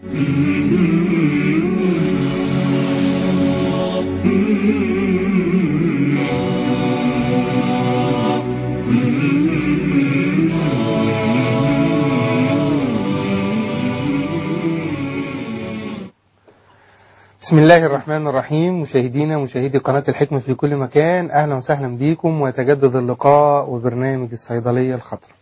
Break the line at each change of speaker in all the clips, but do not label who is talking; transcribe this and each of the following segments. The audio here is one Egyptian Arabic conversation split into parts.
بسم الله الرحمن الرحيم مشاهدينا مشاهدي قناة الحكمة في كل مكان أهلا وسهلا بكم ويتجدد اللقاء وبرنامج الصيدلية الخضراء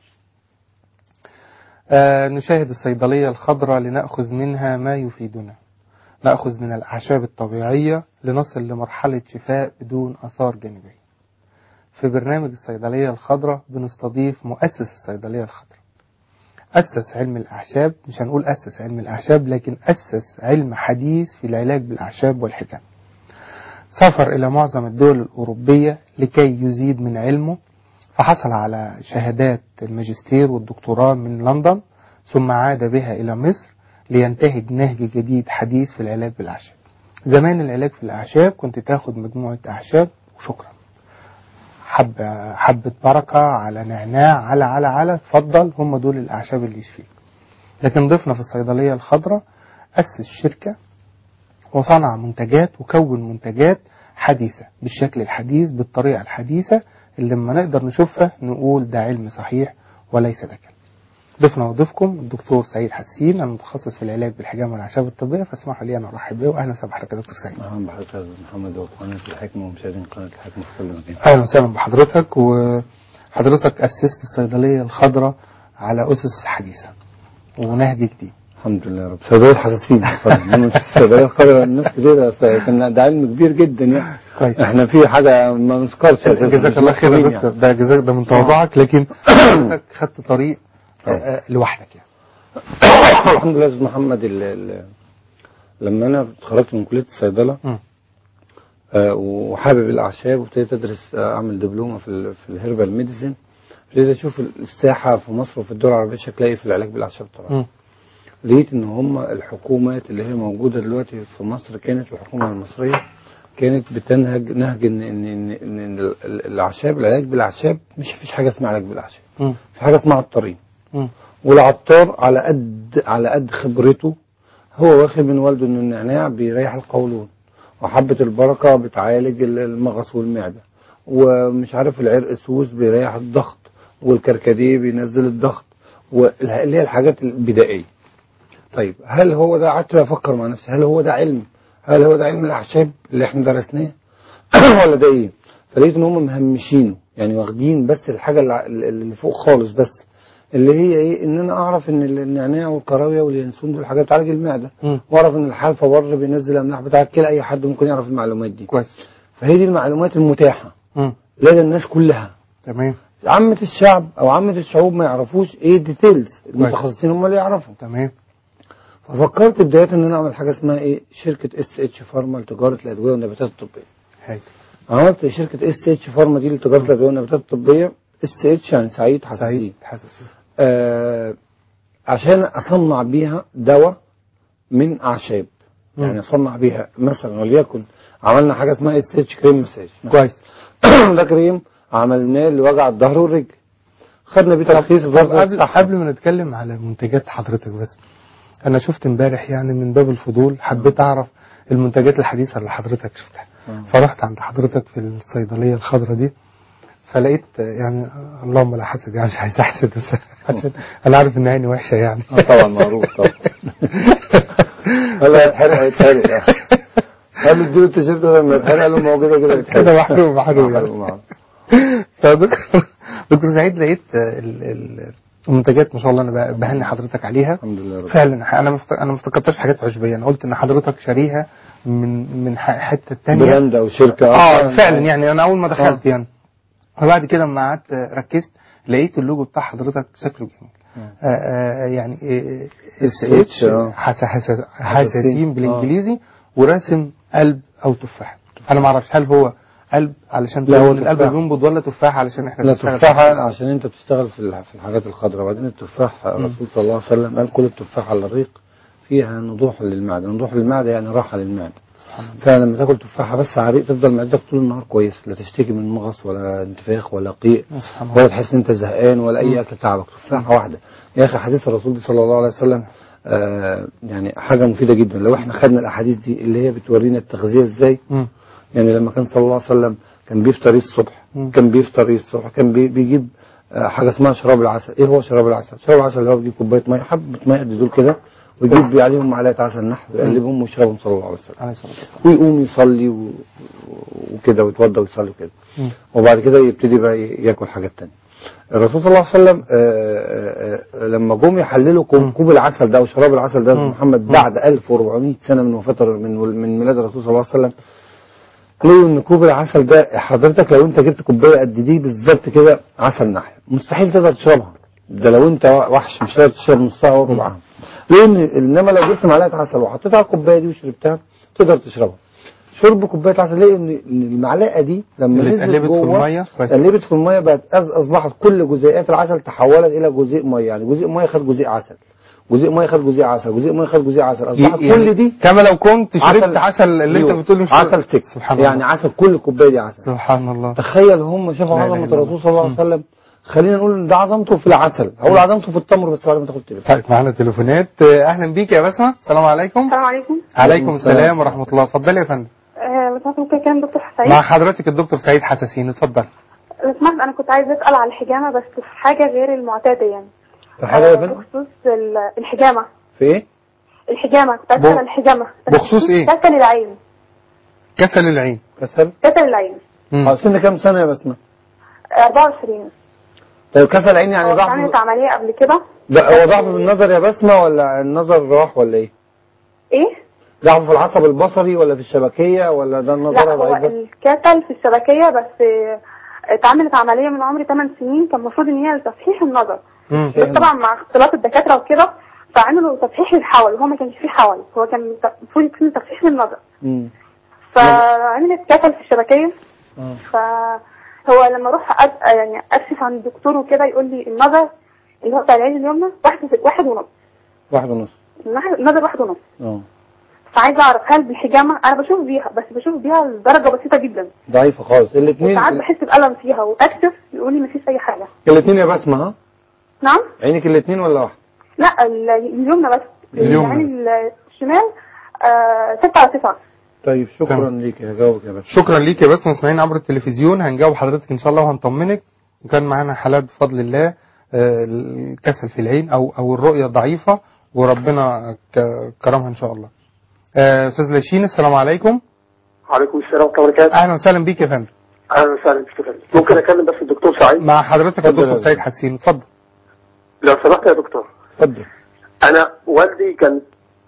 آه نشاهد الصيدلية الخضراء لنأخذ منها ما يفيدنا نأخذ من الأعشاب الطبيعية لنصل لمرحلة شفاء بدون أثار جانبية في برنامج الصيدلية الخضراء بنستضيف مؤسس الصيدلية الخضراء أسس علم الأعشاب مش هنقول أسس علم الأعشاب لكن أسس علم حديث في العلاج بالأعشاب والحكم سافر إلى معظم الدول الأوروبية لكي يزيد من علمه فحصل على شهادات الماجستير والدكتوراه من لندن ثم عاد بها إلى مصر لينتهج نهج جديد حديث في العلاج بالأعشاب زمان العلاج في الأعشاب كنت تاخد مجموعة أعشاب وشكرا حبة حبة بركة على نعناع على على على اتفضل هم دول الأعشاب اللي يشفيك لكن ضفنا في الصيدلية الخضراء أسس شركة وصنع منتجات وكون منتجات حديثة بالشكل الحديث بالطريقة الحديثة اللي لما نقدر نشوفها نقول ده علم صحيح وليس ده كلام ضيفنا وضيفكم الدكتور سعيد حسين المتخصص في العلاج بالحجامه والاعشاب الطبيه فاسمحوا لي ان ارحب بيه واهلا وسهلا بحضرتك يا دكتور سعيد.
اهلا بحضرتك يا استاذ محمد وقناه الحكمه ومشاهدين قناه الحكمه في كل مكان.
اهلا وسهلا بحضرتك وحضرتك اسست الصيدليه الخضراء على اسس حديثه ونهج جديد.
الحمد لله يا رب صيدليه الحساسين الصيدليه الخضراء الناس كتير كان ده علم كبير جدا يعني
كويس
احنا في حاجه ما نذكرش
جزاك الله خير يا دكتور ده جزاك ده من تواضعك لكن حضرتك خدت طريق آه، آه، لوحدك يعني.
الحمد لله يا استاذ محمد ال ال لما انا اتخرجت من كليه الصيدله
مم.
آه، وحابب الاعشاب وابتديت ادرس آه، اعمل دبلومه في ال في الهيربال ميديسين ابتديت اشوف الساحه في مصر وفي الدول العربيه شكلها ايه في العلاج بالاعشاب طبعا
مم.
لقيت ان هم الحكومات اللي هي موجوده دلوقتي في مصر كانت الحكومه المصريه كانت بتنهج نهج ان ان ان, إن ال- ال- الاعشاب العلاج بالاعشاب مش فيش حاجه اسمها علاج بالاعشاب
مم.
في حاجه اسمها عطارين
مم.
والعطار على قد على قد خبرته هو واخد من والده ان النعناع بيريح القولون وحبة البركة بتعالج ال- المغص والمعدة ومش عارف العرق سوس بيريح الضغط والكركديه بينزل الضغط واللي هي الحاجات البدائية طيب هل هو ده قعدت افكر مع نفسي هل هو ده علم هل هو ده علم الاعشاب اللي احنا درسناه ولا ده ايه فلقيت ان هم مهمشينه يعني واخدين بس الحاجه اللي ع- اللي فوق خالص بس اللي هي ايه ان انا اعرف ان النعناع والكراويه واليانسون دول حاجات بتعالج المعده
مم.
واعرف ان الحلفه بر بينزل الاملاح بتاع الكلى اي حد ممكن يعرف المعلومات دي
كويس
فهي دي المعلومات المتاحه
مم.
لدى الناس كلها
تمام
عامة الشعب او عامة الشعوب ما يعرفوش ايه ديتيلز المتخصصين هم اللي يعرفوا
تمام
ففكرت بداية ان انا اعمل حاجة اسمها ايه شركة اس اتش فارما لتجارة الادوية والنباتات الطبية
هاي
عملت شركة اس اتش فارما دي لتجارة الادوية والنباتات الطبية اس اتش يعني سعيد حساسين
سعيد حساسين
آه عشان اصنع بيها دواء من اعشاب
مم.
يعني اصنع بيها مثلا وليكن عملنا حاجة اسمها اس اتش كريم مساج
كويس
ده كريم عملناه لوجع الظهر والرجل خدنا بيه ترخيص
طب
وزارة
قبل
الصحة
قبل ما نتكلم على منتجات حضرتك بس انا شفت امبارح يعني من باب الفضول حبيت اعرف المنتجات الحديثه اللي حضرتك شفتها
آه.
فرحت عند حضرتك في الصيدليه الخضراء دي فلقيت يعني اللهم لا حسد يعني مش عايز احسد بس عشان انا عارف ان عيني وحشه يعني
آه طبعا معروف طبعا هلا يتحرق هيتحرق قال اديله التيشيرت ده لما يتحرق قال له موجوده كده يتحرق
كده محروم محروم يعني
محروم، آه.
فدكتور دكتور سعيد لقيت ال- ال- المنتجات ما شاء الله انا ب- بهني حضرتك عليها
الحمد لله رب
فعلا انا مفت... انا ما افتكرتش حاجات عشبيه انا قلت ان حضرتك شاريها من من ح- حته تانية
براند او شركه
اه فعلا يعني انا اول ما دخلت يعني فبعد كده لما قعدت ركزت لقيت اللوجو بتاع حضرتك شكله جميل
آه.
آه، آه، يعني اس
SH
اتش
آه.
حساسين
حساسين.
بالانجليزي وراسم قلب او تفاح انا ما اعرفش هل هو قلب علشان
لا، هو
تقول ان القلب
تفاح.
بينبض ولا تفاح علشان احنا
لا
بنشتغل
تفاحة عشان انت بتشتغل في الح- في الحاجات الخضراء وبعدين التفاح الرسول صلى الله عليه وسلم قال كل التفاح على الريق فيها نضوح للمعدة نضوح للمعدة يعني راحة للمعدة فلما تاكل تفاحة بس على الريق تفضل معدتك طول النهار كويس لا تشتكي من مغص ولا انتفاخ ولا قيء
سبحان
ولا تحس ان انت زهقان ولا اي اكل تعبك تفاحة واحدة يا اخي حديث الرسول صلى الله عليه وسلم آه يعني حاجه مفيده جدا لو احنا خدنا الاحاديث دي اللي هي بتورينا التغذيه ازاي
مم.
يعني لما كان صلى الله عليه وسلم كان بيفطر إيه الصبح
مم.
كان بيفطر إيه الصبح كان بي بيجيب آه، حاجه اسمها شراب العسل ايه هو شراب العسل شراب العسل اللي هو بيجيب كوبايه ميه حبه ميه قد دول كده ويجيب بيه عليهم معلقه عسل نحل ويقلبهم ويشربهم صلى الله عليه وسلم
عليه الصلاة والسلام
ويقوم يصلي و- وكده ويتوضى ويصلي وكده
مم.
وبعد كده يبتدي بقى ي- ياكل حاجات تانية الرسول صلى الله عليه وسلم آه، آه، آه، لما جم يحللوا كوب كوب العسل ده او شراب العسل ده يا
مم.
محمد بعد 1400 سنه من وفاه الر- من من ميلاد الرسول صلى الله عليه وسلم لقوا ان كوب العسل ده حضرتك لو انت جبت كوبايه قد دي بالظبط كده عسل نحل مستحيل تقدر تشربها ده لو انت وحش مش هتقدر تشرب نصها او ربعها لان انما لو جبت معلقه عسل وحطيتها على الكوبايه دي وشربتها تقدر تشربها شرب كوبايه عسل ليه ان إن المعلقه دي لما
اللي
نزلت
اتقلبت في
جوه
المية كويس.
اتقلبت في الميه بقت أص- اصبحت كل جزيئات العسل تحولت الى جزيء ميه يعني جزيء ميه خد جزيء عسل جزيء ميه خد جزيء عسل جزيء ميه خد جزيء عسل اصبحت
يعني
كل دي
كما لو كنت شربت عسل اللي انت
أيوه.
بتقول مش
عسل تك
سبحان
يعني
الله
عسل كل كوبايه دي عسل
سبحان الله
تخيل هم شافوا
لا إله
عظمه
إلا الله.
الرسول صلى الله عليه وسلم خلينا نقول ان ده عظمته في العسل هقول عظمته في التمر بس بعد ما تاخد تليفون
طيب معانا تليفونات آه، اهلا بيك يا بسمة السلام عليكم
السلام عليكم
عليكم
السلام.
السلام ورحمة الله اتفضلي يا فندم
آه، لو سمحت ممكن اكلم دكتور حسين
مع حضرتك الدكتور سعيد حساسين اتفضل
لو سمحت انا كنت عايزه اسال على الحجامه بس في حاجه غير المعتاده يعني
في حاجه يا
آه،
فندم
بخصوص ال- الحجامه
في ايه؟
الحجامه كنت عايزه
ب-
اسال على الحجامه بس
بخصوص إيه؟
كسل العين
كسل العين
كسل؟
كسل العين
مم.
اه سن كام سنه يا بسمه؟
آه، 24
طيب كسل عين يعني
هو
ضعف
عملت عمليه قبل كده
ده هو ضعف في النظر يا بسمه ولا النظر راح ولا ايه؟
ايه
ضعف في العصب البصري ولا في الشبكيه ولا ده النظر
لا هو
ضعيف بس؟
الكسل في الشبكيه بس آه، اتعملت عمليه من عمري 8 سنين كان المفروض ان هي لتصحيح النظر
مم.
بس طبعا مع اختلاط الدكاتره وكده فعملوا تصحيح للحول وهو ما كانش فيه حول هو كان المفروض يكون تصحيح للنظر
مم.
فعملت كسل في الشبكيه
آه.
فهو لما اروح أد... يعني اكشف عن الدكتور وكده يقول لي النظر اللي هو بتاع العين اليمنى واحد واحد ونص
واحد ونص
النح- النظر واحد ونص
اه
فعايزه اعرف هل بالحجامه انا بشوف بيها بس بشوف بيها لدرجه بسيطه جدا
ضعيفه خالص الاثنين
وساعات بحس بألم فيها واكشف يقول لي مفيش اي حاجه
الاثنين يا بسمه ها؟
نعم
عينك الاثنين ولا واحد؟
لا ال- اليمنى بس
اليمنى
العين
بس.
ال- الشمال آه ستة على تسعة
طيب شكرا
تمام.
ليك هجاوبك يا بسمه
شكرا ليك يا بسمة اسمعينا عبر التلفزيون هنجاوب حضرتك ان شاء الله وهنطمنك وكان معانا حالات بفضل الله آه، الكسل في العين او او الرؤية ضعيفة وربنا ك- كرمها ان شاء الله آه، استاذ لاشين السلام عليكم
عليكم السلام ورحمة الله وبركاته
اهلا وسهلا بيك يا فندم
أهلا وسهلا بك فندم. ممكن أكلم بس الدكتور سعيد
مع حضرتك
اتفضل
الدكتور
يا
سعيد
فندم.
حسين اتفضل
لو سمحت يا دكتور
اتفضل
أنا والدي كان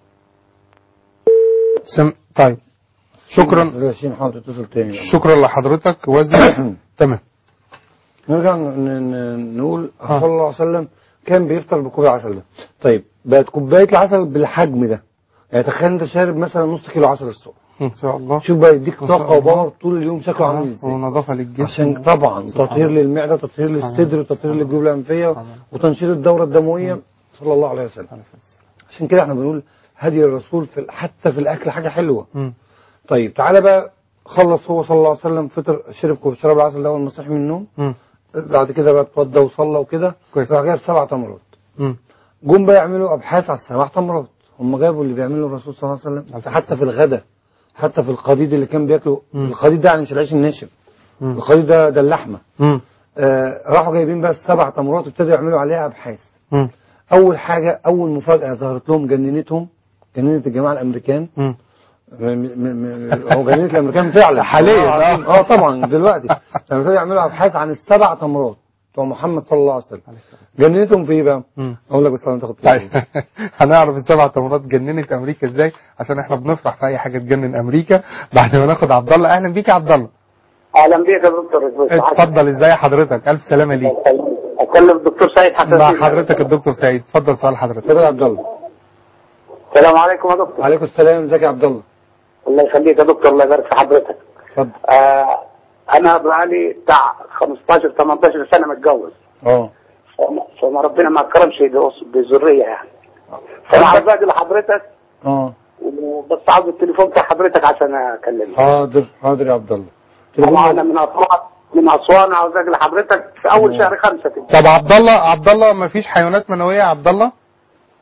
سم... طيب شكرا
راشين حاضر تتصل تاني
شكرا لحضرتك وزن تمام
نرجع ن- ن- نقول
آه.
صلى الله عليه وسلم كان بيفطر بكوب العسل ده طيب بقت كوبايه العسل بالحجم ده يعني تخيل انت شارب مثلا نص كيلو عسل الصبح
ان شاء الله
شوف بقى يديك
ما شاء
طاقه
الله.
وباور طول اليوم شكله عامل ازاي
ونظافة للجسم
عشان طبعا
سبحان
تطهير
الله.
للمعده تطهير للصدر وتطهير
سبحان الله.
للجيوب الانفيه
سبحان الله.
وتنشيط الدوره الدمويه صلى الله عليه وسلم عشان كده احنا بنقول هدي الرسول في ال- حتى في الاكل حاجه حلوه
مم.
طيب تعالى بقى خلص هو صلى الله عليه وسلم فطر شرب كوب شرب العسل ده اول ما صحي من النوم
مم.
بعد كده بقى اتوضى وصلى وكده
كويس.
راح جايب سبع تمرات
مم.
جم بقى يعملوا ابحاث على السبع تمرات هم جابوا اللي بيعمله الرسول صلى الله عليه وسلم
عليه
حتى في الغداء حتى في القديد اللي كان بياكله
مم.
القديد ده يعني مش العيش الناشف
مم.
القديد ده ده اللحمه
مم.
آه راحوا جايبين بقى السبع تمرات وابتدوا يعملوا عليها ابحاث
مم.
اول حاجه اول مفاجاه ظهرت لهم جننتهم جننت الجماعه الامريكان
مم.
م- م- م- هو جننت الامريكان فعلا
حاليا،
اه,
آه.
آه طبعا دلوقتي لما ابتدوا يعملوا ابحاث عن السبع تمرات بتوع محمد صلى الله عليه وسلم جننتهم في ايه بقى؟
مم.
اقول لك بس لما تاخد
طيب هنعرف السبع تمرات جننت امريكا ازاي عشان احنا بنفرح في اي حاجه تجنن امريكا بعد ما ناخد عبد الله اهلا بيك يا عبد الله
أهلا بك يا دكتور
اتفضل ازاي حضرتك الف سلامه ليك
أكلم الدكتور سعيد حسن
مع حضرتك الدكتور سعيد اتفضل سؤال حضرتك
اتفضل يا عبد الله
السلام عليكم يا دكتور
وعليكم السلام ازيك يا عبد الله
الله يخليك يا دكتور الله يبارك في حضرتك
اتفضل
آه أنا بقالي بتاع 15 18 سنة متجوز
اه
فما- فما ربنا ما أكرمش بأس- بذرية يعني فأنا عايز أدي لحضرتك
اه
وبس عاوز التليفون بتاع حضرتك عشان أكلمك
حاضر حاضر يا عبد الله
طبعا أنا من أسوان من أسوان عاوز أجي لحضرتك في أول شهر خمسة كده
طب عبد الله عبد الله ما فيش حيوانات منويه يا عبد الله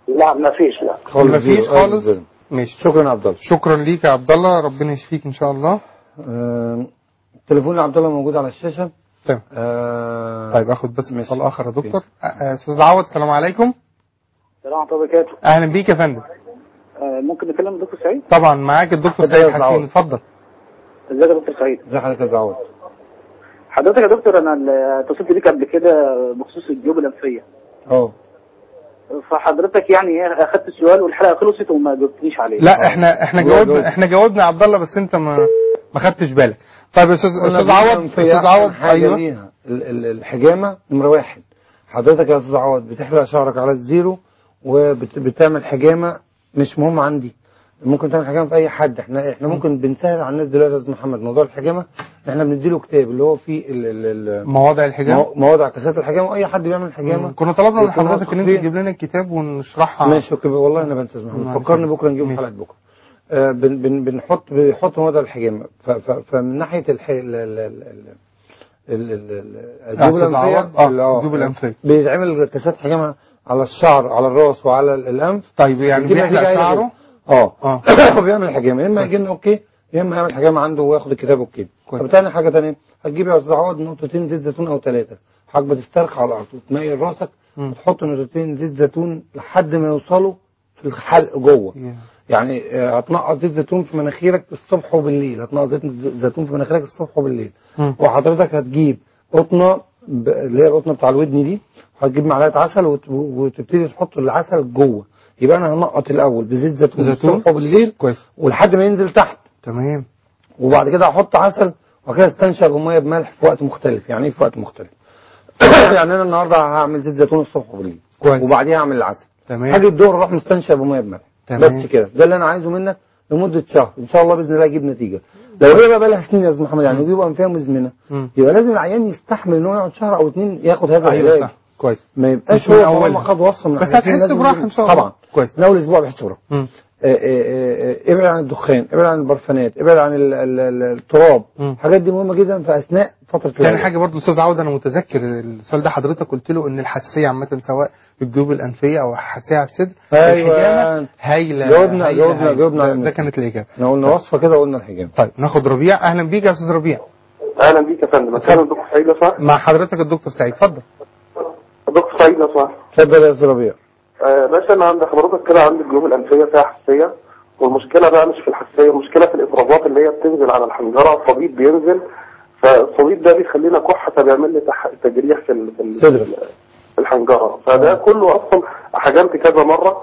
لا ما فيش لا
خالص
مفيش
زيرو، ألف
خالص
زيرو.
ماشي
شكرا يا عبد الله
شكرا ليك يا عبد الله ربنا يشفيك ان شاء الله
آم، تليفون عبد الله موجود على الشاشه
تمام
آه،
طيب اخد بس
ماشي.
اتصال اخر يا دكتور أ- أ- استاذ عوض السلام عليكم
السلام عليكم وبركاته
اهلا بيك يا فندم
ممكن نكلم الدكتور سعيد
طبعا معاك الدكتور
اتفضل يا
سيد
أستاذ
حسين
عوض.
اتفضل
ازيك يا دكتور سعيد
ازي حضرتك يا زعود
حضرتك يا دكتور انا ال- اتصلت بيك قبل كده بخصوص الجيوب الانفيه
اه
فحضرتك يعني ايه اخدت السؤال والحلقه خلصت وما جاوبتنيش عليه
لا احنا احنا
هو
جاوبنا
جاوب.
احنا جاوبنا يا عبد الله بس انت ما ما خدتش بالك طيب يا استاذ
قلنا
استاذ عوض
في
استاذ
أحسن
عوض
حاجه
ايوه
ليها ال- ال- الحجامه نمره واحد حضرتك يا استاذ عوض بتحلق شعرك على الزيرو وبتعمل حجامه مش مهم عندي ممكن تعمل حجامه في اي حد احنا احنا ممكن بنسهل على الناس دلوقتي يا استاذ محمد موضوع الحجامه احنا بنديله كتاب اللي هو فيه ال- ال- ال-
مواضع الحجاب
مو- مواضع كاسات الحجامه واي حد بيعمل حجامه
كنا طلبنا من
يكون
حضرتك ان انت
واثق فيه.
تجيب لنا الكتاب ونشرحها
ماشي اوكي والله انا بنسى اسمه
معلش.
فكرني بكره نجيب
ماشي.
حلقه بكره آه بن بن بنحط بنحط موضع الحجامه ف- ف- فمن ناحيه الح... ال... ال... ال... ال... ال... ال... الجيوب
أستاذ
الانفيه
عوض؟ آه،
ال-
الجيوب الأنفية.
بيتعمل كاسات حجامه على الشعر على الراس وعلى ال- الانف
طيب يعني
بتجيب
بيحلق
نتيجة عالية
شعره
اه
اه
هو بيعمل حجامه يا اما يجي لنا اوكي يا اما يعمل حجامه عنده وياخد الكتاب اوكي
كويس.
طب تاني حاجه تانية هتجيب يا استاذ عوض نقطتين زيت زيتون او ثلاثه حضرتك بتسترخي على الارض وتميل راسك
مم.
وتحط نقطتين زيت زيتون لحد ما يوصلوا في الحلق جوه
يا.
يعني آه، هتنقط زيت زيتون في مناخيرك الصبح وبالليل هتنقط زيت زيتون في مناخيرك الصبح وبالليل
مم.
وحضرتك هتجيب قطنه ب- اللي هي القطنه بتاع الودن دي هتجيب معلقه عسل وت- وتبتدي تحط العسل جوه يبقى انا هنقط الاول بزيت زيتون,
زيتون.
الصبح وبالليل
كويس
ولحد ما ينزل تحت
تمام
وبعد كده احط عسل وكده استنشق الميه بملح في وقت مختلف يعني ايه في وقت مختلف يعني انا النهارده هعمل زيت زيتون الصبح وبالليل
كويس.
وبعديها اعمل العسل
تمام
هاجي الظهر اروح مستنشق بميه بملح
تمام.
بس كده ده اللي انا عايزه منك لمده شهر ان شاء الله باذن الله اجيب نتيجه لو هي بقى بقى لها سنين يا استاذ محمد يعني بيبقى فيها مزمنه
مم.
يبقى لازم العيان يستحمل ان هو يقعد شهر او اتنين ياخد هذا
ايوه
العلاج
صح كويس
ما يبقاش
مش من
هو
أولها.
طالما خد وصفه من
بس
الحاجات دي
هتحس
لازم
براحة
يجيب-
إن شاء الله.
طبعا
كويس.
من اول اسبوع بيحس براحه
مم.
آه، آه، آه، آه، ابعد عن الدخان ابعد عن البرفانات ابعد عن ال- ال- ال- التراب
مم.
الحاجات دي مهمه جدا في اثناء فتره
تاني
العلاج.
حاجة برضو أستاذ عوض أنا متذكر السؤال ده حضرتك قلت له إن الحساسية عامة سواء الجيوب الأنفية أو الحساسية على الصدر
أيوة.
الحجامة هايلة
جاوبنا-
هايلة
جاوبنا-
هايلة.
جاوبنا
ده,
على
ده كانت الإجابة
احنا قلنا وصفه كده وقلنا الحجام
طيب ناخد ربيع أهلا بيك يا أستاذ ربيع
اهلا بيك يا فندم اتكلم دكتور سعيد لو سمحت
مع حضرتك الدكتور سعيد اتفضل
دكتور سعيد لو سمحت
اتفضل يا استاذ ربيع
آه، باشا انا عند حضرتك كده عندي الجيوب الانفيه فيها حساسيه والمشكله بقى مش في الحساسيه المشكله في الافرازات اللي هي بتنزل على الحنجره الصديد بينزل فالصديد ده بيخلينا كحه فبيعمل لي تح- تجريح في ال- في ال-
صدر.
في الحنجره فده كله اصلا حجمت كذا مره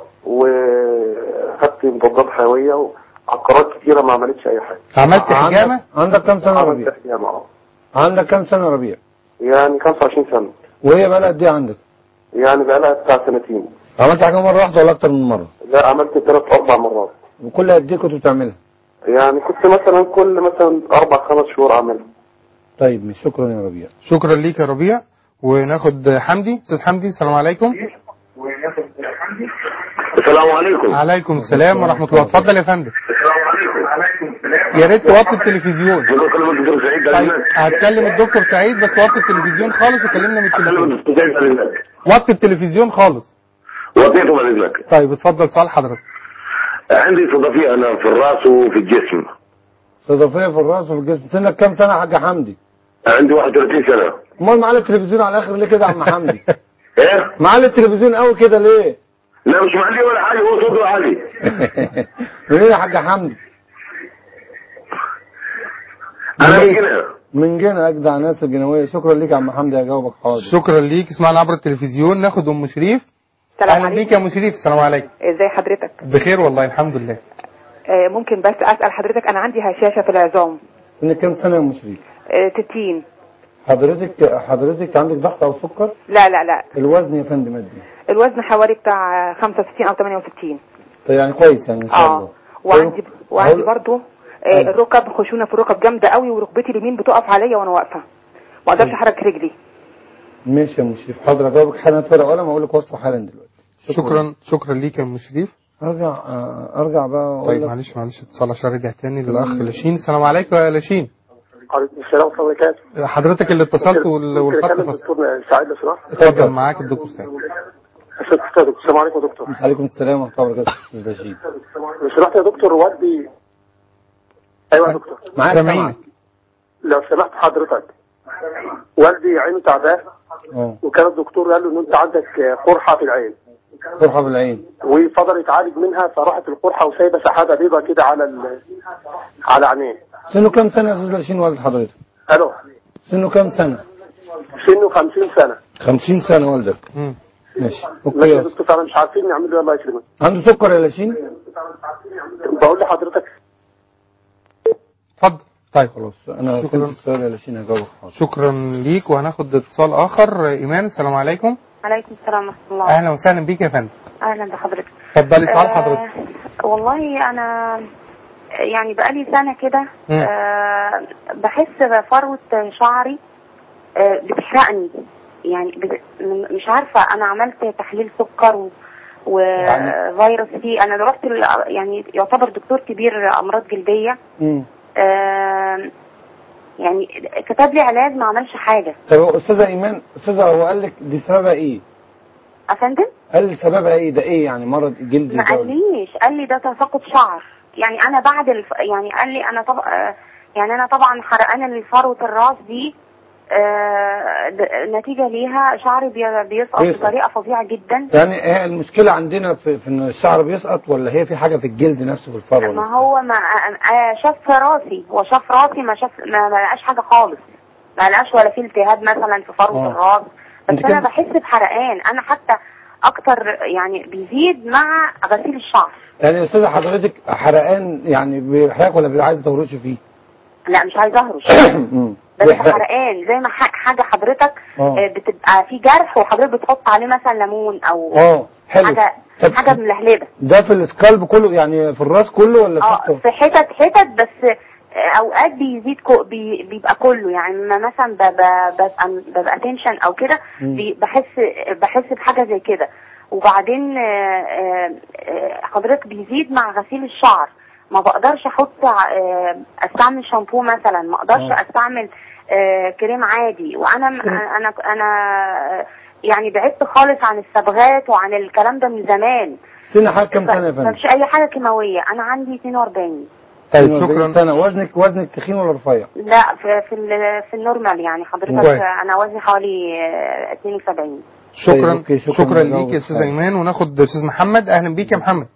وخدت مضادات حيويه وعقارات كتيره ما عملتش اي حاجه
عملت
عندك-
حجامة
عندك كام سنه يا
عملت
ربيع
حجامه اه
عندك كام سنه يا ربيع
يعني 25 سنه
وهي بقى لها قد ايه عندك
يعني بقى لها بتاع سنتين
عملت حاجه مره واحده ولا اكتر من مره
لا عملت ثلاث اربع مرات
وكل قد ايه كنت بتعملها
يعني كنت مثلا كل مثلا اربع خمس شهور اعملها
طيب مش شكرا يا ربيع
شكرا ليك يا ربيع وناخد حمدي أستاذ حمدي السلام عليكم
السلام عليكم
عليكم السلام ورحمة الله اتفضل يا فندم
السلام عليكم
يا ريت توطي التلفزيون
ممكن اكلم الدكتور سعيد ده
طيب
لله
هتكلم الدكتور سعيد بس وطي التلفزيون خالص وكلمنا من
اكلم
التليفون
الدكتور سعيد ده لله
وطي التلفزيون خالص
وطيته بعد اذنك
طيب اتفضل سؤال حضرتك
عندي صدفيه انا في الراس وفي الجسم
صدفيه في الراس وفي الجسم سنك كام سنه يا حاج حمدي
عندي 31 سنه
امال معلي التلفزيون على الاخر ليه كده يا عم حمدي
ايه
معلي التلفزيون قوي كده ليه
لا مش معلي ولا حاجه هو صوته عالي
منين يا حاج حمدي
انا
منين؟
من هنا
من جنة اجدع ناس الجنويه شكرا ليك يا عم حمدي هجاوبك حاضر
شكرا ليك اسمعنا عبر التلفزيون ناخد ام شريف
السلام
اهلا بيك
عليكم
يا ام شريف السلام عليكم
ازاي حضرتك
بخير والله الحمد لله
آه، ممكن بس اسال حضرتك انا عندي هشاشه في العظام
سنك كام سنه يا ام شريف
آه، 60
حضرتك حضرتك عندك ضغط او سكر
لا لا لا
الوزن يا فندم قد ايه
الوزن حوالي بتاع 65 او 68
طيب يعني كويس يعني ان شاء الله
اه وعندي وعندي
هقول-
برضو آه،
أيوة.
الركب خشونه في الركب جامده قوي وركبتي اليمين بتقف عليا وانا واقفه ما اقدرش احرك رجلي
ماشي يا ام شريف حاضر اجاوبك حالا ورقه وقلم اقول لك وصفه حالا دلوقتي
شكرا شكرا ليك يا ام شريف
ارجع آه، ارجع بقى واقول
طيب
لك
معلش معلش اتصال عشان رجع تاني للاخ لاشين السلام عليكم يا لاشين
عليكم السلام ورحمه الله وبركاته
حضرتك اللي اتصلت وال- والخط
أكلم
فصل
الدكتور سعيد لو سمحت
اتفضل معاك الدكتور سعيد
السلام عليكم يا دكتور
عليكم السلام ورحمه الله وبركاته استاذ بشير
مش رحت يا دكتور والدي ايوه يا دكتور
معاك
سامعينك.
سامعك.
لو سمحت حضرتك والدي عينه تعبان
اه
وكان الدكتور قال له ان انت عندك قرحه في العين
قرحه بالعين
وفضل يتعالج منها فراحت القرحه وسايبه سحابه بيضه كده على ال... على عينيه
سنه كام سنه يا استاذ لاشين والد حضرتك
الو
سنه كام سنه
سنه 50 سنه
50 سنه والدك
مم.
ماشي اوكي
ماشي
يا
يا
أستاذ.
دكتور فانا مش عارفين نعمل له إيه، الله يسلمك
عنده سكر يا لاشين
بقول لحضرتك
اتفضل طيب
خلاص انا
شكراً.
فهمت السؤال يا لاشين هجاوبك حاضر
شكرا ليك وهناخد اتصال اخر ايمان السلام عليكم
عليكم السلام ورحمة الله
اهلا وسهلا بيك يا فندم
أهلا بحضرتك
اتفضلي سؤال
آه،
حضرتك
والله أنا يعني بقالي سنة كده
مم.
آه بحس بفروة شعري آه بتحرقني يعني بت... م- مش عارفة أنا عملت تحليل سكر و... وفيروس سي أنا رحت ال... يعني يعتبر دكتور كبير أمراض جلدية
مم.
آه يعني كتب لي علاج ما عملش حاجة
طب هو استاذه ايمان استاذه هو قال لك دي سببها ايه؟
أفندم
قال لي سببها ايه ده ايه يعني مرض جلد
ما
الجو؟
قاليش قال لي ده تساقط شعر يعني انا بعد الف... يعني قال لي انا طب... آه، يعني انا طبعا حرقان فروه الراس دي آه، د- نتيجه ليها شعري بي- بيسقط
بيسقط.
بطريقه فظيعه جدا
يعني هي المشكله عندنا في, في ان الشعر بيسقط ولا هي في حاجه في الجلد نفسه في الفروه
ما
نفسها؟
هو ما آه، شاف راسي هو شاف راسي ما شاف ما, ما لقاش حاجه خالص ما لقاش ولا في التهاب مثلا في فروه
آه.
الراس
أنت
بس انا
كم-
بحس بحرقان انا حتى اكتر يعني بيزيد مع غسيل الشعر
يعني يا استاذه حضرتك حرقان يعني بيحرقك ولا بيبقى عايز تهرشي فيه؟
لا مش عايزه اهرش
مم.
بس
بيحرقك.
حرقان زي ما ح- حاجه حضرتك
آه.
آه، بتبقى في جرح وحضرتك بتحط عليه مثلا ليمون او
اه حلو
حاجه
طب
حاجه ملهلبه
ده في السكالب كله يعني في الراس كله ولا
اه
تحته؟
في حتت حتت بس آه، اوقات بيزيد كو بي بيبقى كله يعني لما مثلا ببقى ببقى, ببقى تنشن او كده
مم.
بي- بحس بحس بحاجه زي كده وبعدين آه، آه، آه، حضرتك بيزيد مع غسيل الشعر ما بقدرش احط آه، استعمل شامبو مثلا ما اقدرش
آه.
استعمل آه، كريم عادي وانا انا انا آه، يعني بعدت خالص عن الصبغات وعن الكلام ده من زمان
سن حضرتك كام سنه يا فندم؟
مفيش اي حاجه كيماويه انا عندي 42
طيب
42
شكرا
سنه وزنك وزنك تخين ولا رفيع؟
لا في في, ال- في النورمال يعني حضرتك
كويس.
انا وزني حوالي آه، 72
شكرا
طيب، أوكي، شكراً
شكرا
لجوابك.
ليك يا استاذ ايمان وناخد استاذ محمد اهلا بيك يا محمد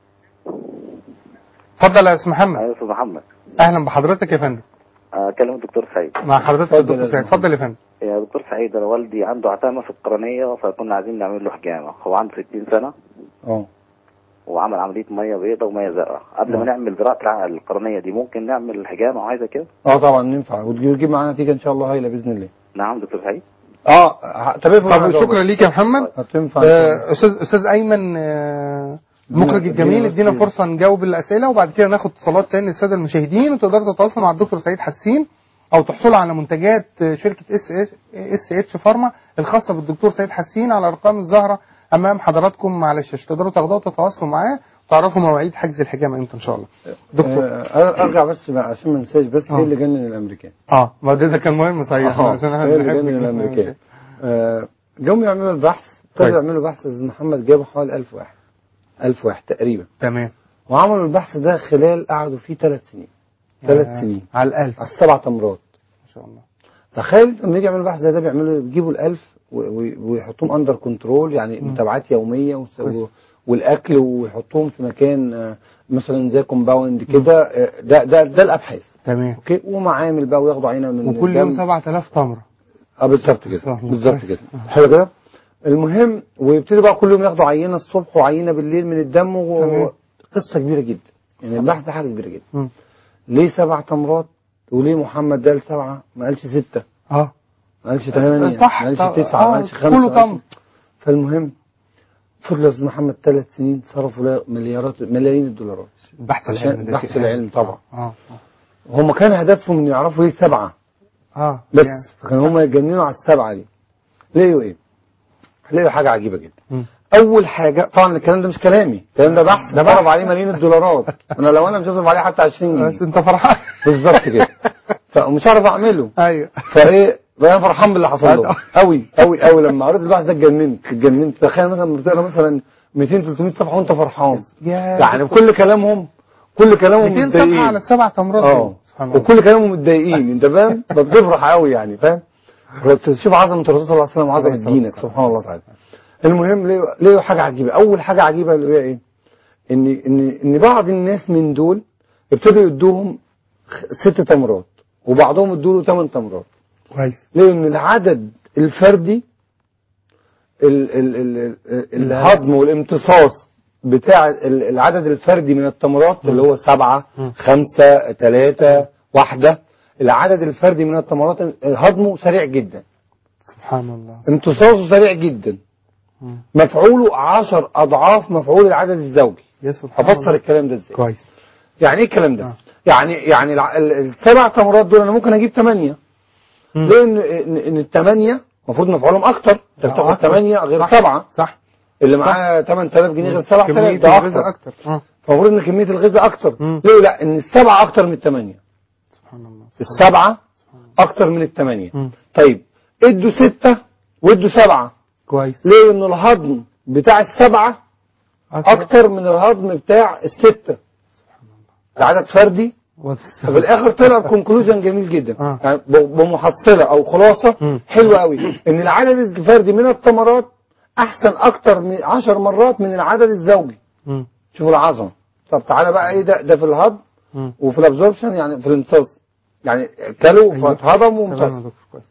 اتفضل يا استاذ محمد
ايوه استاذ محمد
اهلا بحضرتك يا فندم
اكلم الدكتور سعيد
مع حضرتك
اتفضل
الدكتور
يا
سعيد
فندم.
اتفضل يا فندم
يا دكتور سعيد انا والدي عنده عتامه في القرنيه فكنا عايزين نعمل له حجامه هو عنده 60 سنه
اه
وعمل عمليه ميه بيضاء وميه زرقاء قبل ما
آه.
نعمل زراعه الع- القرنيه دي ممكن نعمل الحجامه او حاجه كده
اه طبعا ينفع وتجيب وتجيب معانا نتيجه ان شاء الله هايله باذن الله
نعم دكتور سعيد
اه ه- طب افرض
طب
أنا
شكرا
جاوبك.
ليك يا محمد
هتنفع إن شاء الله.
آه، استاذ استاذ ايمن آه، المخرج
ادينا
الجميل
بس
ادينا
كده.
فرصه نجاوب الاسئله وبعد كده ناخد اتصالات تاني للساده المشاهدين وتقدروا تتواصلوا مع الدكتور سعيد حسين او تحصلوا على منتجات آه، شركه اس اس اتش فارما الخاصه بالدكتور سعيد حسين على الارقام الظاهره امام حضراتكم على الشاشه تقدروا تاخدوها وتتواصلوا معاه وتعرفوا مواعيد حجز الحجامه امتى ان شاء الله دكتور
آه ارجع بس بقى عشان ما انساش بس
آه.
ايه اللي جنن الامريكان
اه ما ده, ده كان مهم صحيح
آه،
عشان احنا
ايه اللي
بنحب
جنن
الجنن
الامريكان آه، جم يعملوا البحث
طيب.
ابتدوا يعملوا بحث استاذ محمد جابوا حوالي 1000 واحد 1000 واحد تقريبا
تمام
وعملوا البحث ده خلال قعدوا فيه ثلاث سنين ثلاث
آه،
سنين
على الألف
على السبع تمرات
ما شاء الله
تخيل لما يجي يعملوا بحث زي ده بيعملوا بيجيبوا الألف و- و- ويحطوهم اندر كنترول يعني
مم.
متابعات يوميه وس-
كويس.
والاكل ويحطوهم في مكان آه، مثلا زي كومباوند كده آه، ده ده ده الابحاث
تمام
اوكي ومعامل بقى وياخدوا عينه من
وكل يوم
الدم.
7000 تمره
اه بالظبط كده
صح.
بالظبط كده حلو كده المهم ويبتدوا بقى كل يوم ياخدوا عينه الصبح وعينه بالليل من الدم
تمام.
وقصه كبيره جدا يعني البحث ده حاجه كبيره جدا
مم.
ليه سبع تمرات وليه محمد قال سبعه ما قالش سته
اه
ما قالش ثمانيه
صح
ما قالش
طب-
تسعه
آه،
ما قالش خمسه
كله
ما قالش-
تمر.
فالمهم فضل يا استاذ محمد ثلاث سنين صرفوا له مليارات ملايين الدولارات
البحث
عشان
العلمي ده
بحث
شيء
العلم
هام.
طبعا.
اه
هم كان هدفهم ان يعرفوا ليه سبعه
اه
بس
يعني.
فكانوا هم يتجننوا على السبعه دي لقيوا ايه؟ لقيوا حاجه عجيبه جدا
مم.
اول حاجه طبعا الكلام ده مش كلامي الكلام ده بحث ده صرف عليه ملايين الدولارات انا لو انا مش هصرف عليه حتى 20
بس
جنيه
انت فرحان
بالظبط كده فمش عارف اعمله
ايوه
فايه بقى انا فرحان باللي حصل له قوي قوي قوي لما قريت البحث ده اتجننت اتجننت تخيل مثلا لما بتقرا مثلا 200 300 صفحه وانت فرحان
يا
يعني كل كلامهم كل كلامهم
200 صفحة على
متضايقين
السبع تمرات
اه
دول. سبحان الله
وكل كلامهم متضايقين انت فاهم فبتفرح قوي يعني فاهم تشوف عظمه الرسول صلى الله عليه وسلم وعظمه دينك سبحان الله تعالى المهم ليه ليه حاجه عجيبه اول حاجه عجيبه اللي هي ايه ان ان ان بعض الناس من دول ابتدوا يدوهم خ- ست تمرات وبعضهم ادوا له ثمان تمرات
كويس
لان العدد الفردي ال ال ال ال الهضم والامتصاص بتاع ال- العدد الفردي من التمرات اللي هو سبعة
مم.
خمسة ثلاثة واحدة العدد الفردي من التمرات هضمه سريع جدا
سبحان الله
امتصاصه سريع جدا
مم.
مفعوله عشر أضعاف مفعول العدد الزوجي
يا سبحان
هفسر
الله
الكلام ده ازاي
كويس
يعني ايه الكلام ده
آه.
يعني يعني الع- ال- السبع تمرات دول انا ممكن اجيب ثمانية
مم.
لان ان إن الثمانية المفروض مفعولهم اكتر انت بتاخد
أكتر.
ثمانية غير
صح.
سبعة
صح
اللي
صح.
معاه 8000 جنيه غير 7000
كمية
ده
الغذاء
اكتر
أكتر آه.
فالمفروض ان كمية الغذاء اكتر
مم.
ليه لا ان السبعة اكتر من الثمانية
سبحان الله
السبعة اكتر من الثمانية
مم.
طيب ادوا ستة وادوا سبعة
كويس
ليه ان الهضم بتاع السبعة
أسرع.
اكتر من الهضم بتاع الستة العدد فردي
والس-
ففي الاخر طلع بكونكلوجن جميل جدا
آه.
يعني ب- بمحصله او خلاصه
مم.
حلوه قوي ان العدد الفردي من الثمرات احسن اكتر من 10 مرات من العدد الزوجي
مم.
شوفوا العظمه طب تعالى بقى ايه ده ده في الهضم
مم.
وفي الابزوربشن يعني في الامتصاص يعني كلوا
أيوة.
فاتهضم
تمام يا
وامتص
دكتور كويس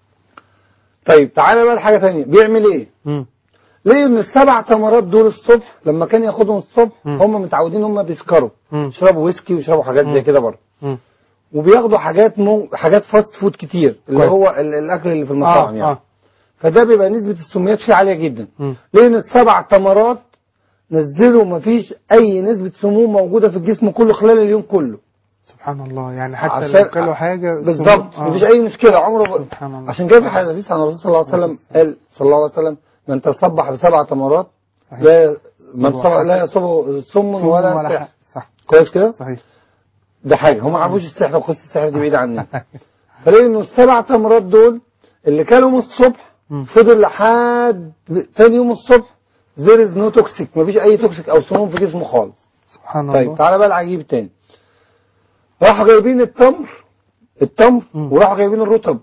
طيب تعالى بقى لحاجه ثانيه بيعمل ايه
مم.
ليه ان السبع تمرات دول الصبح لما كان ياخدهم الصبح
مم.
هم متعودين هم بيسكروا
مم.
يشربوا ويسكي ويشربوا حاجات زي
مم.
كده برضه
مم.
وبياخدوا حاجات مو... حاجات فاست فود كتير اللي
كويس.
هو ال- الاكل اللي في المطاعم
آه.
يعني
آه.
فده بيبقى نسبه السميات فيه عاليه جدا
مم.
لان السبع تمرات نزلوا مفيش اي نسبه سموم موجوده في الجسم كله خلال اليوم كله
سبحان الله يعني حتى
عشان-
لو كلوا حاجة
بالظبط
سموم- آه.
مفيش اي مشكله عمره ب...
سبحان الله
عشان كده في حديث عن الرسول صلى الله عليه وسلم قال صلى الله عليه وسلم من تصبح بسبع تمرات
صحيح.
لا من
صبح.
صبح لا يصبه سم
سموم
ولا,
ولا
سحر
حاجة. صح
كويس كده
صحيح
ده حاجه هم ما عرفوش السحر وقصه السحر دي بعيده عننا فليه انه السبع تمرات دول اللي كانوا من الصبح
مم.
فضل لحد تاني يوم الصبح there is no toxic مفيش اي توكسيك او سموم في جسمه خالص
سبحان
طيب
الله
تعالى بقى العجيب التاني راحوا جايبين التمر التمر
مم.
وراحوا جايبين الرطب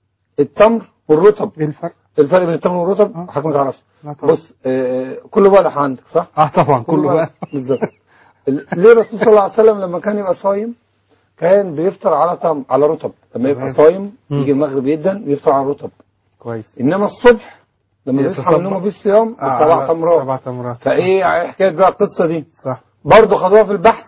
التمر والرطب
ايه الفرق؟
الفرق بين التمر والرطب
آه.
حضرتك ما تعرفش
لا طبعا.
بص آه كله بلح عندك صح
اه طبعا كله بقى
بالظبط ال- ليه الرسول صلى الله عليه وسلم لما كان يبقى صايم كان بيفطر على تم على رطب لما يبقى
تمام.
صايم
مم.
يجي المغرب جدا يفطر على رطب
كويس
انما الصبح لما بيصحى من
يتصبح.
النوم مفيش صيام
آه،
سبع
على
تمرات
سبع تمرات
فايه حكايه بقى القصه دي
صح
برضه خدوها في البحث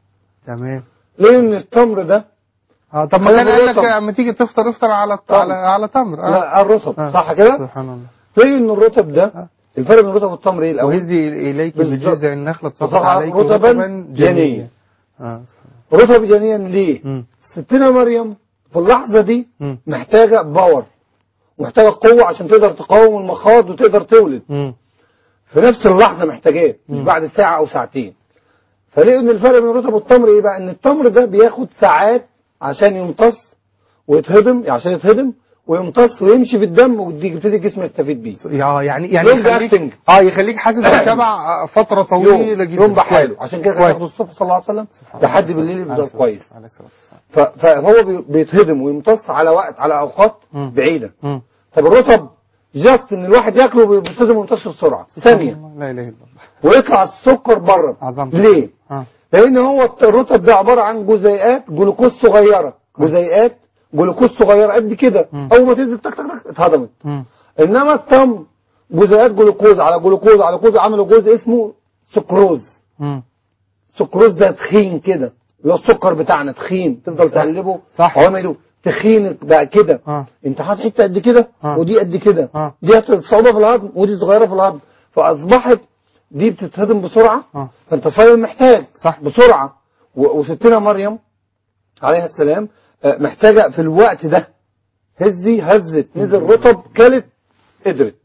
تمام
ليه ان التمر ده
اه طب ما
خلي
كان قال لك
بالك.
اما تيجي تفطر افطر على
طبعا.
على على تمر اه
لا الرطب
آه.
صح كده
سبحان الله
ليه ان الرطب ده الفرق بين الرطب والتمر ايه الاول
وهزي اليك
بالظبط.
بجذع النخله تسقط
تسقط
عليك
رطباً
رطبا
جنيا.
جنيا اه
رطب جنيا ليه
مم.
ستنا مريم في اللحظه دي
مم.
محتاجه باور محتاجه قوه عشان تقدر تقاوم المخاض وتقدر تولد
مم.
في نفس اللحظه محتاجاه مش
مم.
بعد ساعه او ساعتين فلقوا ان الفرق بين الرطب والتمر ايه بقى ان التمر ده بياخد ساعات عشان يمتص ويتهضم عشان يتهضم ويمتص ويمشي في الدم ويبتدي الجسم يستفيد بيه
اه يعني يعني
يوم
يخليك
acting.
اه يخليك حاسس بالشبع آه، فتره طويله
يوم
جدا
يوم بحاله
كويس.
عشان كده
كويس.
كان ياخد الصبح صلى الله عليه وسلم لحد بالليل
عليه
يفضل
الصلاة-
كويس
عليه الصلاة والسلام.
ف- فهو بي- بيتهضم ويمتص على وقت على اوقات
مم.
بعيده
مم.
طب الرطب جاست ان الواحد ياكله بيتهضم ويمتص بسرعه ثانيه
لا اله الا الله
ويطلع السكر بره
عظمت
ليه؟
اه
لان هو الرطب ده عباره عن جزيئات جلوكوز صغيره جزيئات جلوكوز صغيره قد كده
مم.
اول ما تنزل تك تك تك اتهضمت
مم.
انما التمر جزيئات جلوكوز على جلوكوز على جلوكوز عملوا جزء اسمه سكروز
مم.
سكروز ده تخين كده اللي هو السكر بتاعنا تخين تفضل تقلبه
صح.
هو ما يدوب تخين بقى كده
اه
انت حاطط حته قد كده
آه.
ودي قد كده
آه.
دي صعوبه في الهضم ودي صغيره في الهضم فاصبحت دي بتتهضم بسرعه
اه
فانت صايم محتاج
صح.
بسرعه و- وستنا مريم عليها السلام آه، محتاجه في الوقت ده هزي هزت نزل رطب كلت قدرت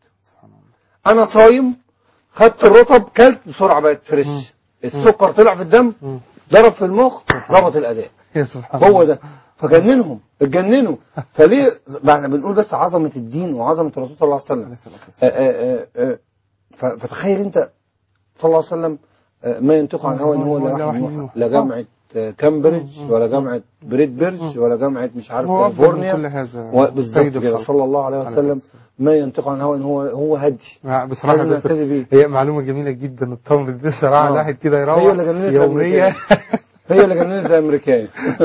انا صايم خدت الرطب كلت بسرعه بقت فريش السكر طلع في الدم
مم.
ضرب في المخ ظبط الاداء
يا سبحان
هو
الله.
ده فجننهم اتجننوا فليه بقى احنا بنقول بس عظمه الدين وعظمه الرسول صلى الله عليه وسلم آه، آه، آه، ف- فتخيل انت صلى الله عليه وسلم آه، ما ينطق عن هو ان هو لا وحي يوحى. لا جامعه آه، كامبريدج ولا جامعه بريدبرج ولا جامعه مش عارف
هو أفضل من
كاليفورنيا
كل هذا
و- بالظبط
سيد
كده
الخلق.
صلى الله عليه
عليه
وسلم
الصلاة
ما ينطق عن هو ان هو هو هدي
والسلام. بصراحة
لازم
يا دكتور،
نهتدي بيه
هي معلومة جميلة جدا التمر دي صراحة
آه.
الواحد كده يروح
هي اللي جننت
يومية
هي اللي جننت الامريكان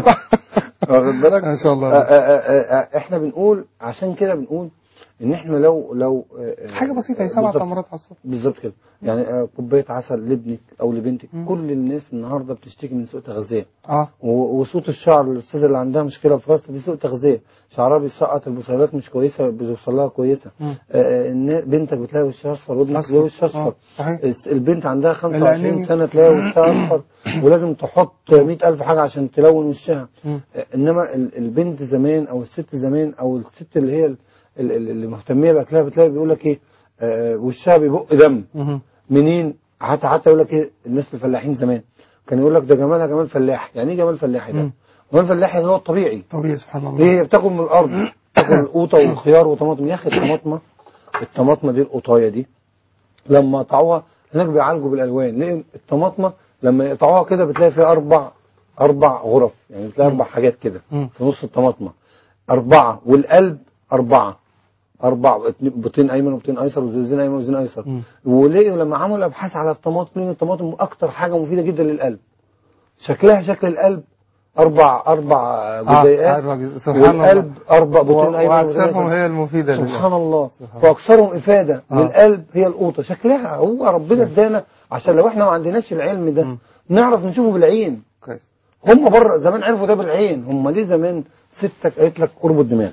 واخد بالك
ما شاء الله
آه، آه، آه، آه، احنا بنقول عشان كده بنقول ان احنا لو لو آه، آه،
حاجة بسيطة هي
آه،
سبع
بالظبط.
تمرات على الصبح
بالظبط كده يعني آه، كوبايه عسل لابنك او لبنتك
مم.
كل الناس النهارده بتشتكي من سوء تغذيه
اه
و- وصوت الشعر الاستاذه اللي عندها مشكله في راسها دي سوء تغذيه شعرها بيسقط البصيلات مش كويسه بتوصل لها كويسه
مم.
آه، آه، النا- بنتك بتلاقي وشها اصفر ودنك
أصفر.
تلاقي وشها
آه،
اصفر
صحيح
الس- البنت عندها 25
الأنيميا.
سنه تلاقي وشها اصفر ولازم تحط 100000 حاجه عشان تلون وشها
مم.
آه، انما ال- البنت زمان او الست زمان او الست اللي هي ال- ال- ال- اللي مهتميه باكلها بتلاقي بيقول لك ايه آه، وشها بيبق دم
مهم.
منين حتى حتى يقول لك ايه الناس الفلاحين زمان كان يقول لك ده جمالها جمال فلاح يعني ايه جمال فلاحي ده
مم.
جمال فلاحي هو الطبيعي
طبيعي سبحان الله
ليه هي بتاكل من الارض بتاكل قوطه وخيار وطماطم يا اخي الطماطمه الطماطمه دي القطايه دي لما قطعوها هناك بيعالجوا بالالوان ليه الطماطمه لما يقطعوها كده بتلاقي فيها اربع اربع غرف يعني بتلاقي اربع حاجات كده
مم.
في نص الطماطمه اربعه والقلب اربعه اربع اتنين- بطين ايمن وبطين ايسر وزين ايمن وزين ايسر
مم.
ولقوا لما عملوا ابحاث على الطماطم لقوا الطماطم اكتر حاجه مفيده جدا للقلب شكلها شكل القلب اربع اربع جزيئات
أربع جزء. سبحان الله.
والقلب اربع بطين
و-
ايمن وبطين
واكثرهم
أيسر.
هي المفيدة لله.
سبحان الله
سبحان
واكثرهم افاده
آه.
للقلب هي القوطه شكلها هو ربنا ادانا عشان لو احنا ما عندناش العلم ده
مم.
نعرف نشوفه بالعين
كويس
هم بره زمان عرفوا ده بالعين هم ليه زمان ستك قالت لك اربط دماغك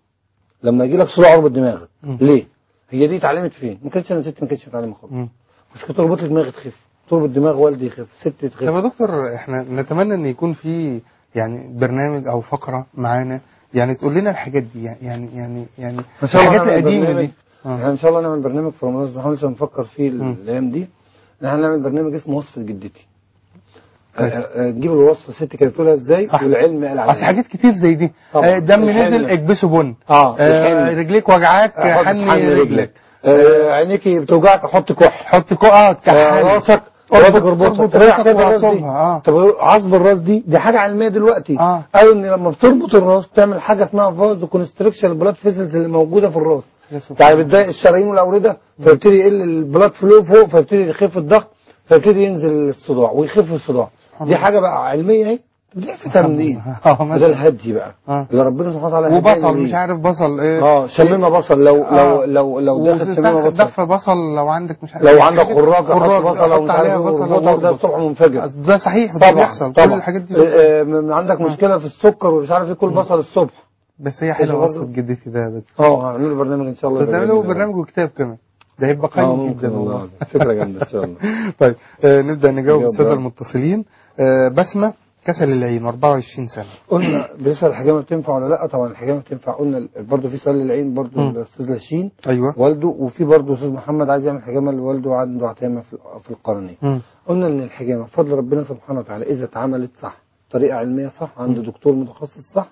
لما يجي لك صداع اربط دماغك
مم.
ليه هي دي اتعلمت فين ما كانتش انا ست ما كانتش متعلمه خالص
مم.
مش كنت تربط لي دماغي تخف تربط دماغ والدي يخف ست
طب
تخف
يا دكتور احنا نتمنى ان يكون في يعني برنامج او فقرة معانا يعني تقول لنا الحاجات دي يعني يعني يعني
ان شاء الله
الحاجات
نعمل
القديمة
برنامج
دي
احنا
آه.
ان شاء الله نعمل برنامج في رمضان احنا لسه بنفكر فيه
مم.
الايام دي ان احنا نعمل برنامج اسمه وصفه جدتي
كويس.
آه، آه، نجيب الوصفه ست كانت بتقولها ازاي
صح.
والعلم قال
اصل
عليها
حاجات كتير زي دي
طبعا.
آه، دم
الحنة.
نزل اكبسه بن
اه
آه،
الحنة.
رجليك وجعاك
آه، حط
حني
حني
رجلك
آه، عينيكي بتوجعك حط كح
حط كقعة
آه،
كحل
راسك
اربط-
راسك اربطها
اربط
تريح
راسك
كده الراس دي
وعصبها، آه.
طب عصب الراس دي دي حاجه علميه دلوقتي
آه.
قالوا ان لما بتربط الراس بتعمل حاجه اسمها فاز كونستريكشن البلاد فيسلز اللي موجوده في الراس
يا سبحان
يعني بتضايق الشرايين والاورده فيبتدي يقل البلاد فلو فوق فيبتدي يخف الضغط فيبتدي ينزل الصداع ويخف الصداع
سبحان
دي
الله.
حاجه بقى علميه اهي دي في تمرين
آه،
ده
مثلا.
الهدي بقى
آه.
اللي ربنا سبحانه وتعالى هدانا
وبصل
ليه.
مش عارف بصل ايه
اه شميمه بصل لو
آه.
لو لو لو دخل شميمه
وسخ-
بصل
دف بصل لو عندك مش عارف
لو
يعني
عندك
حاجات-
خراج حط
خراج،
بصل او
حط
مش عارف
عليها
ايه
بصل
واربطها وده
واربط.
الصبح منفجر
ده صحيح ده
طبعا
بيحصل
طبعا
كل الحاجات دي
آه، آه، من عندك مشكله في السكر ومش عارف ايه كل بصل الصبح
بس هي حلوه
برضه.
وصفه جدتي ده يا دكتور
اه هنعمل برنامج ان شاء الله يبقى
تعملوا
جميل.
برنامج وكتاب كمان ده هيبقى
اه
قيم
ممكن
جدا
والله
والله
فكره جامده ان شاء الله
طيب آه نبدا نجاوب
نجاوب
الساده
بقى.
المتصلين آه بسمه كسل العين 24 سنه
قلنا بالنسبه للحجامه بتنفع ولا لا طبعا الحجامه بتنفع قلنا برضه في سؤال للعين برضه
مم.
الاستاذ لاشين
ايوه
والده وفي برضه استاذ محمد عايز يعمل حجامه لوالده عنده عتامه في في القرنيه
مم.
قلنا ان الحجامه بفضل ربنا سبحانه وتعالى اذا اتعملت صح طريقه علميه صح عند دكتور متخصص صح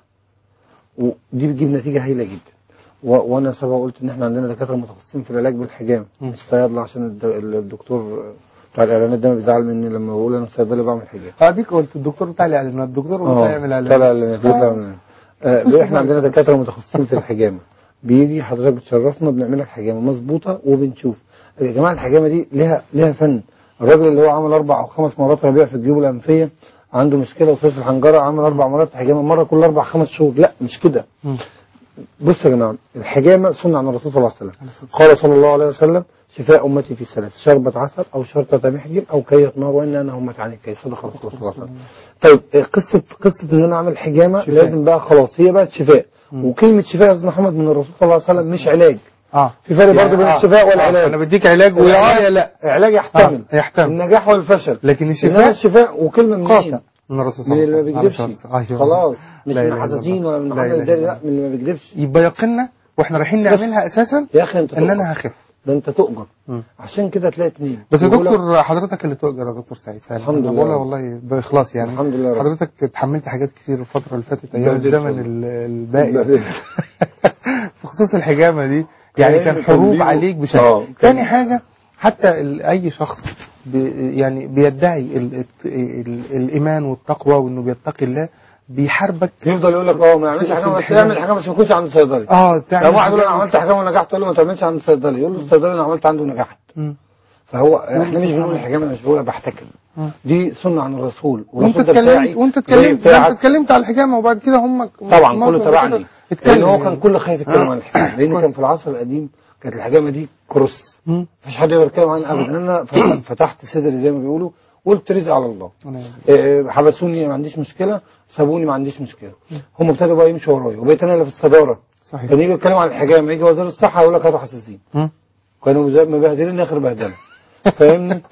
ودي بتجيب نتيجه هايله جدا و- وانا سبق قلت ان احنا عندنا دكاتره متخصصين في العلاج بالحجامه
مم.
مش صيادله عشان الد- الدكتور بتاع الاعلانات ده بيزعل مني لما بقول انا صيدلي بعمل حجامه
اديك قلت الدكتور بتاع الاعلانات الدكتور
اه
بتاع يعمل
طلع
اعلانات
اللي بيطلع من آه احنا عندنا دكاتره متخصصين في الحجامه بيجي حضرتك بتشرفنا بنعمل لك حجامه مظبوطه وبنشوف يا جماعه الحجامه دي ليها ليها فن الراجل اللي هو عمل اربع او خمس مرات ربيع في الجيوب الانفيه عنده مشكله وصيف الحنجره عمل اربع مرات حجامه مره كل اربع خمس شهور لا مش كده
مم.
بصوا يا جماعه الحجامه سنه عن الرسول صلى الله عليه وسلم قال صلى الله عليه وسلم شفاء امتي في ثلاث شربة عسل او شرطة محجم او كية نار وان انا همت عن الكي صدق رسول الله صلى الله عليه وسلم طيب آه، قصه قصه ان انا اعمل حجامه
شفاء.
لازم بقى خلاص هي بقت شفاء
مم.
وكلمه شفاء يا استاذ محمد من الرسول صلى الله عليه وسلم مش علاج
اه
في فرق برضه بين
آه.
الشفاء
آه.
والعلاج
انا بديك علاج ويا
العلاج-
يا لا
علاج يحتمل
آه، يحتمل.
النجاح والفشل
لكن
انما
الشفاء
الشفاء وكلمه منين
قاطع من الرسول صلى
من
الله
اللي
عليه
ما
وسلم
بيكذبش
عليه الصلاة والسلام.
خلاص مش
لا
من
إله إلا
حساسين
الله.
ولا من
لا
محمد
إله
الداري
إلا
لا من اللي ما بيكذبش
يبقى يقينا واحنا رايحين نعملها اساسا
يا اخي انت
ان
تقف.
انا هخف
ده انت تؤجر
مم.
عشان كده تلاقي اتنين
بس يا
يقول لك-
دكتور حضرتك اللي تؤجر يا دكتور سعيد سالم.
الحمد
أنا
لله.
بقولها والله باخلاص يعني
الحمد لله رب.
حضرتك اتحملت حاجات كتير الفتره اللي فاتت ايام
بهدلت
الزمن
والله.
ال- الباقي
بهدلت.
في خصوص الحجامه دي يعني
كان-
كان
كان
حروب
ليه-
عليك بشكل
آه، كان-
تاني حاجه حتى ال- اي شخص بي يعني بيدعي ال ال ال الايمان والتقوى وانه بيتقي الله بيحاربك
يفضل يقول لك اه ما يعملش
في
حاجه بس
الحجامة.
يعمل حاجه بس ما يكونش عند صيدلي
اه
لو
تعمل
واحد يقول انا
حاجة-
عملت حاجه ونجحت تقول له ما تعملش عند الصيدلي يقول له الصيدلي انا عملت عنده ونجحت
مم.
فهو احنا مش بنقول الحجامه انا مش بقولها بحتكر
مم.
دي سنه عن الرسول
وانت
والرسول ده بتاعي
اتكلمت وانت
زي
اتكلمت ده انت
بتاعك.
اتكلمت على الحجامه وبعد كده هم
طبعا
مصر
كله تبعني لان
اتكلم
هو
يعني.
كان كله خايف يتكلم
آه.
عن الحجامه لان
كويس.
كان في العصر القديم كانت الحجامه دي كروس
مم.
مفيش حد يقدر يتكلم عنها ابدا انا فتحت- فتحت صدري زي ما بيقولوا قلت رزق على الله
أنا يعني.
آه، حبسوني ما عنديش مشكله سابوني ما عنديش مشكله هم ابتدوا بقى يمشوا ورايا وبقيت انا اللي في الصداره
صحيح
كان يجي يتكلم عن الحجامه يجي وزير الصحه يقول لك هاتوا حساسين
مم.
كانوا مز- مبهدلين اخر بهدله فاهمني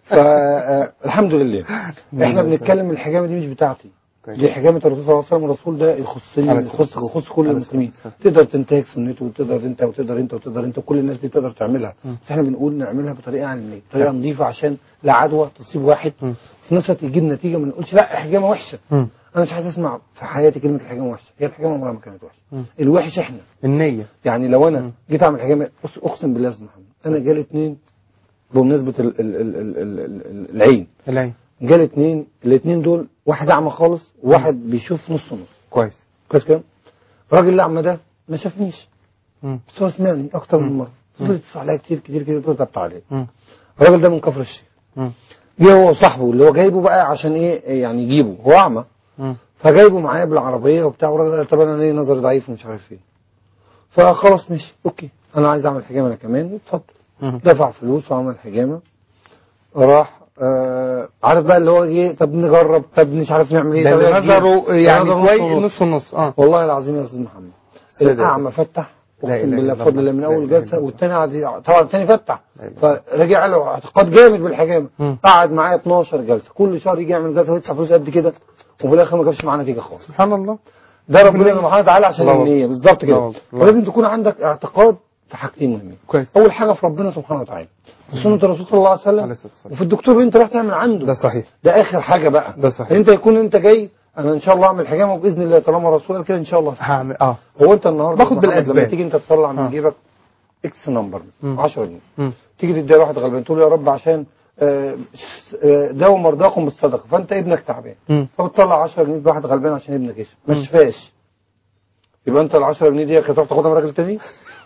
فالحمد لله احنا بنتكلم الحجامه دي مش بتاعتي
طيب.
دي حجامه الرسول صلى الله عليه وسلم الرسول ده يخصني
عليه الصلاة
يخص يخص كل
عليه
المسلمين
الصلاة
تقدر تنتهك سنته وتقدر انت وتقدر انت وتقدر انت وكل الناس دي تقدر تعملها
مم.
بس احنا بنقول نعملها بطريقه علميه بطريقه نظيفه عشان لا عدوى تصيب واحد
مم.
في نفس الوقت يجيب نتيجه ما نقولش لا حجامه وحشه
مم.
انا مش عايز اسمع في حياتي كلمه الحجامه وحشه هي الحجامه عمرها ما كانت وحشه
مم.
الوحش احنا
النية
يعني لو انا
مم.
جيت اعمل حجامه بص اقسم بالله يا استاذ محمد انا جالي اتنين بمناسبه ال ال ال ال ال ال العين
العين
جالي اتنين الاتنين دول واحد اعمى خالص وواحد بيشوف نص نص
كويس
كويس كده الراجل الاعمى ده ما شافنيش
مم.
بس هو سمعني اكتر من
مم.
مره فضل يتصل عليا كتير كتير كتير كتبت عليه
مم.
الراجل ده من كفر الشيخ
مم.
جه هو وصاحبه اللي هو جايبه بقى عشان ايه يعني يجيبه هو اعمى
مم.
فجايبه معايا بالعربيه وبتاع والراجل قال طب انا ليه نظري ضعيف ومش عارف ايه فخلاص ماشي اوكي انا عايز اعمل حجامه انا كمان اتفضل
مم.
دفع فلوس وعمل حجامه راح آه عارف بقى اللي هو ايه طب نجرب طب مش عارف نعمل ايه
ده
طب
اللي
نجيب.
نظره يعني
نظره
كويس
نص ونص.
نص ونص اه
والله العظيم يا استاذ محمد
سيدي.
الاعمى فتح
لا
اقسم
إله
بالله
إلا
بفضل
الله.
الله من
لا
اول
إله إلا
جلسه
الله.
والتاني قعد طبعا التاني فتح
لا إله
فرجع له اعتقاد جامد بالحجامه
مم.
قعد معايا 12 جلسه كل شهر يجي يعمل جلسه ويدفع فلوس قد كده وفي الاخر ما جابش معاه نتيجه خالص
سبحان الله
ده ربنا سبحانه وتعالى عشان
الله
النيه بالظبط كده
الله الله.
ولازم تكون عندك اعتقاد في حاجتين مهمين
كويس
اول حاجه في ربنا سبحانه وتعالى في سنه الرسول صلى الله عليه
عليه
وسلم
الصلاة والسلام.
وفي الدكتور اللي انت رايح تعمل عنده
ده صحيح
ده اخر حاجه بقى
ده صحيح.
انت يكون انت جاي انا ان شاء الله اعمل حجامه باذن الله طالما الرسول قال كده ان شاء الله
هعمل اه
هو انت النهارده
باخد
يا محمد
بالأسباب.
لما تيجي انت تطلع من
آه.
جيبك اكس نمبر
مم.
10 جنيه
مم.
تيجي تديها لواحد غلبان تقول له يا رب عشان آه، آه، داووا مرضاكم بالصدقه فانت ابنك تعبان
مم.
فبتطلع 10 جنيه لواحد غلبان عشان ابنك يشفى ما
مم.
شفاش يبقى انت ال 10 جنيه دي كنت تروح تاخدها من راجل تاني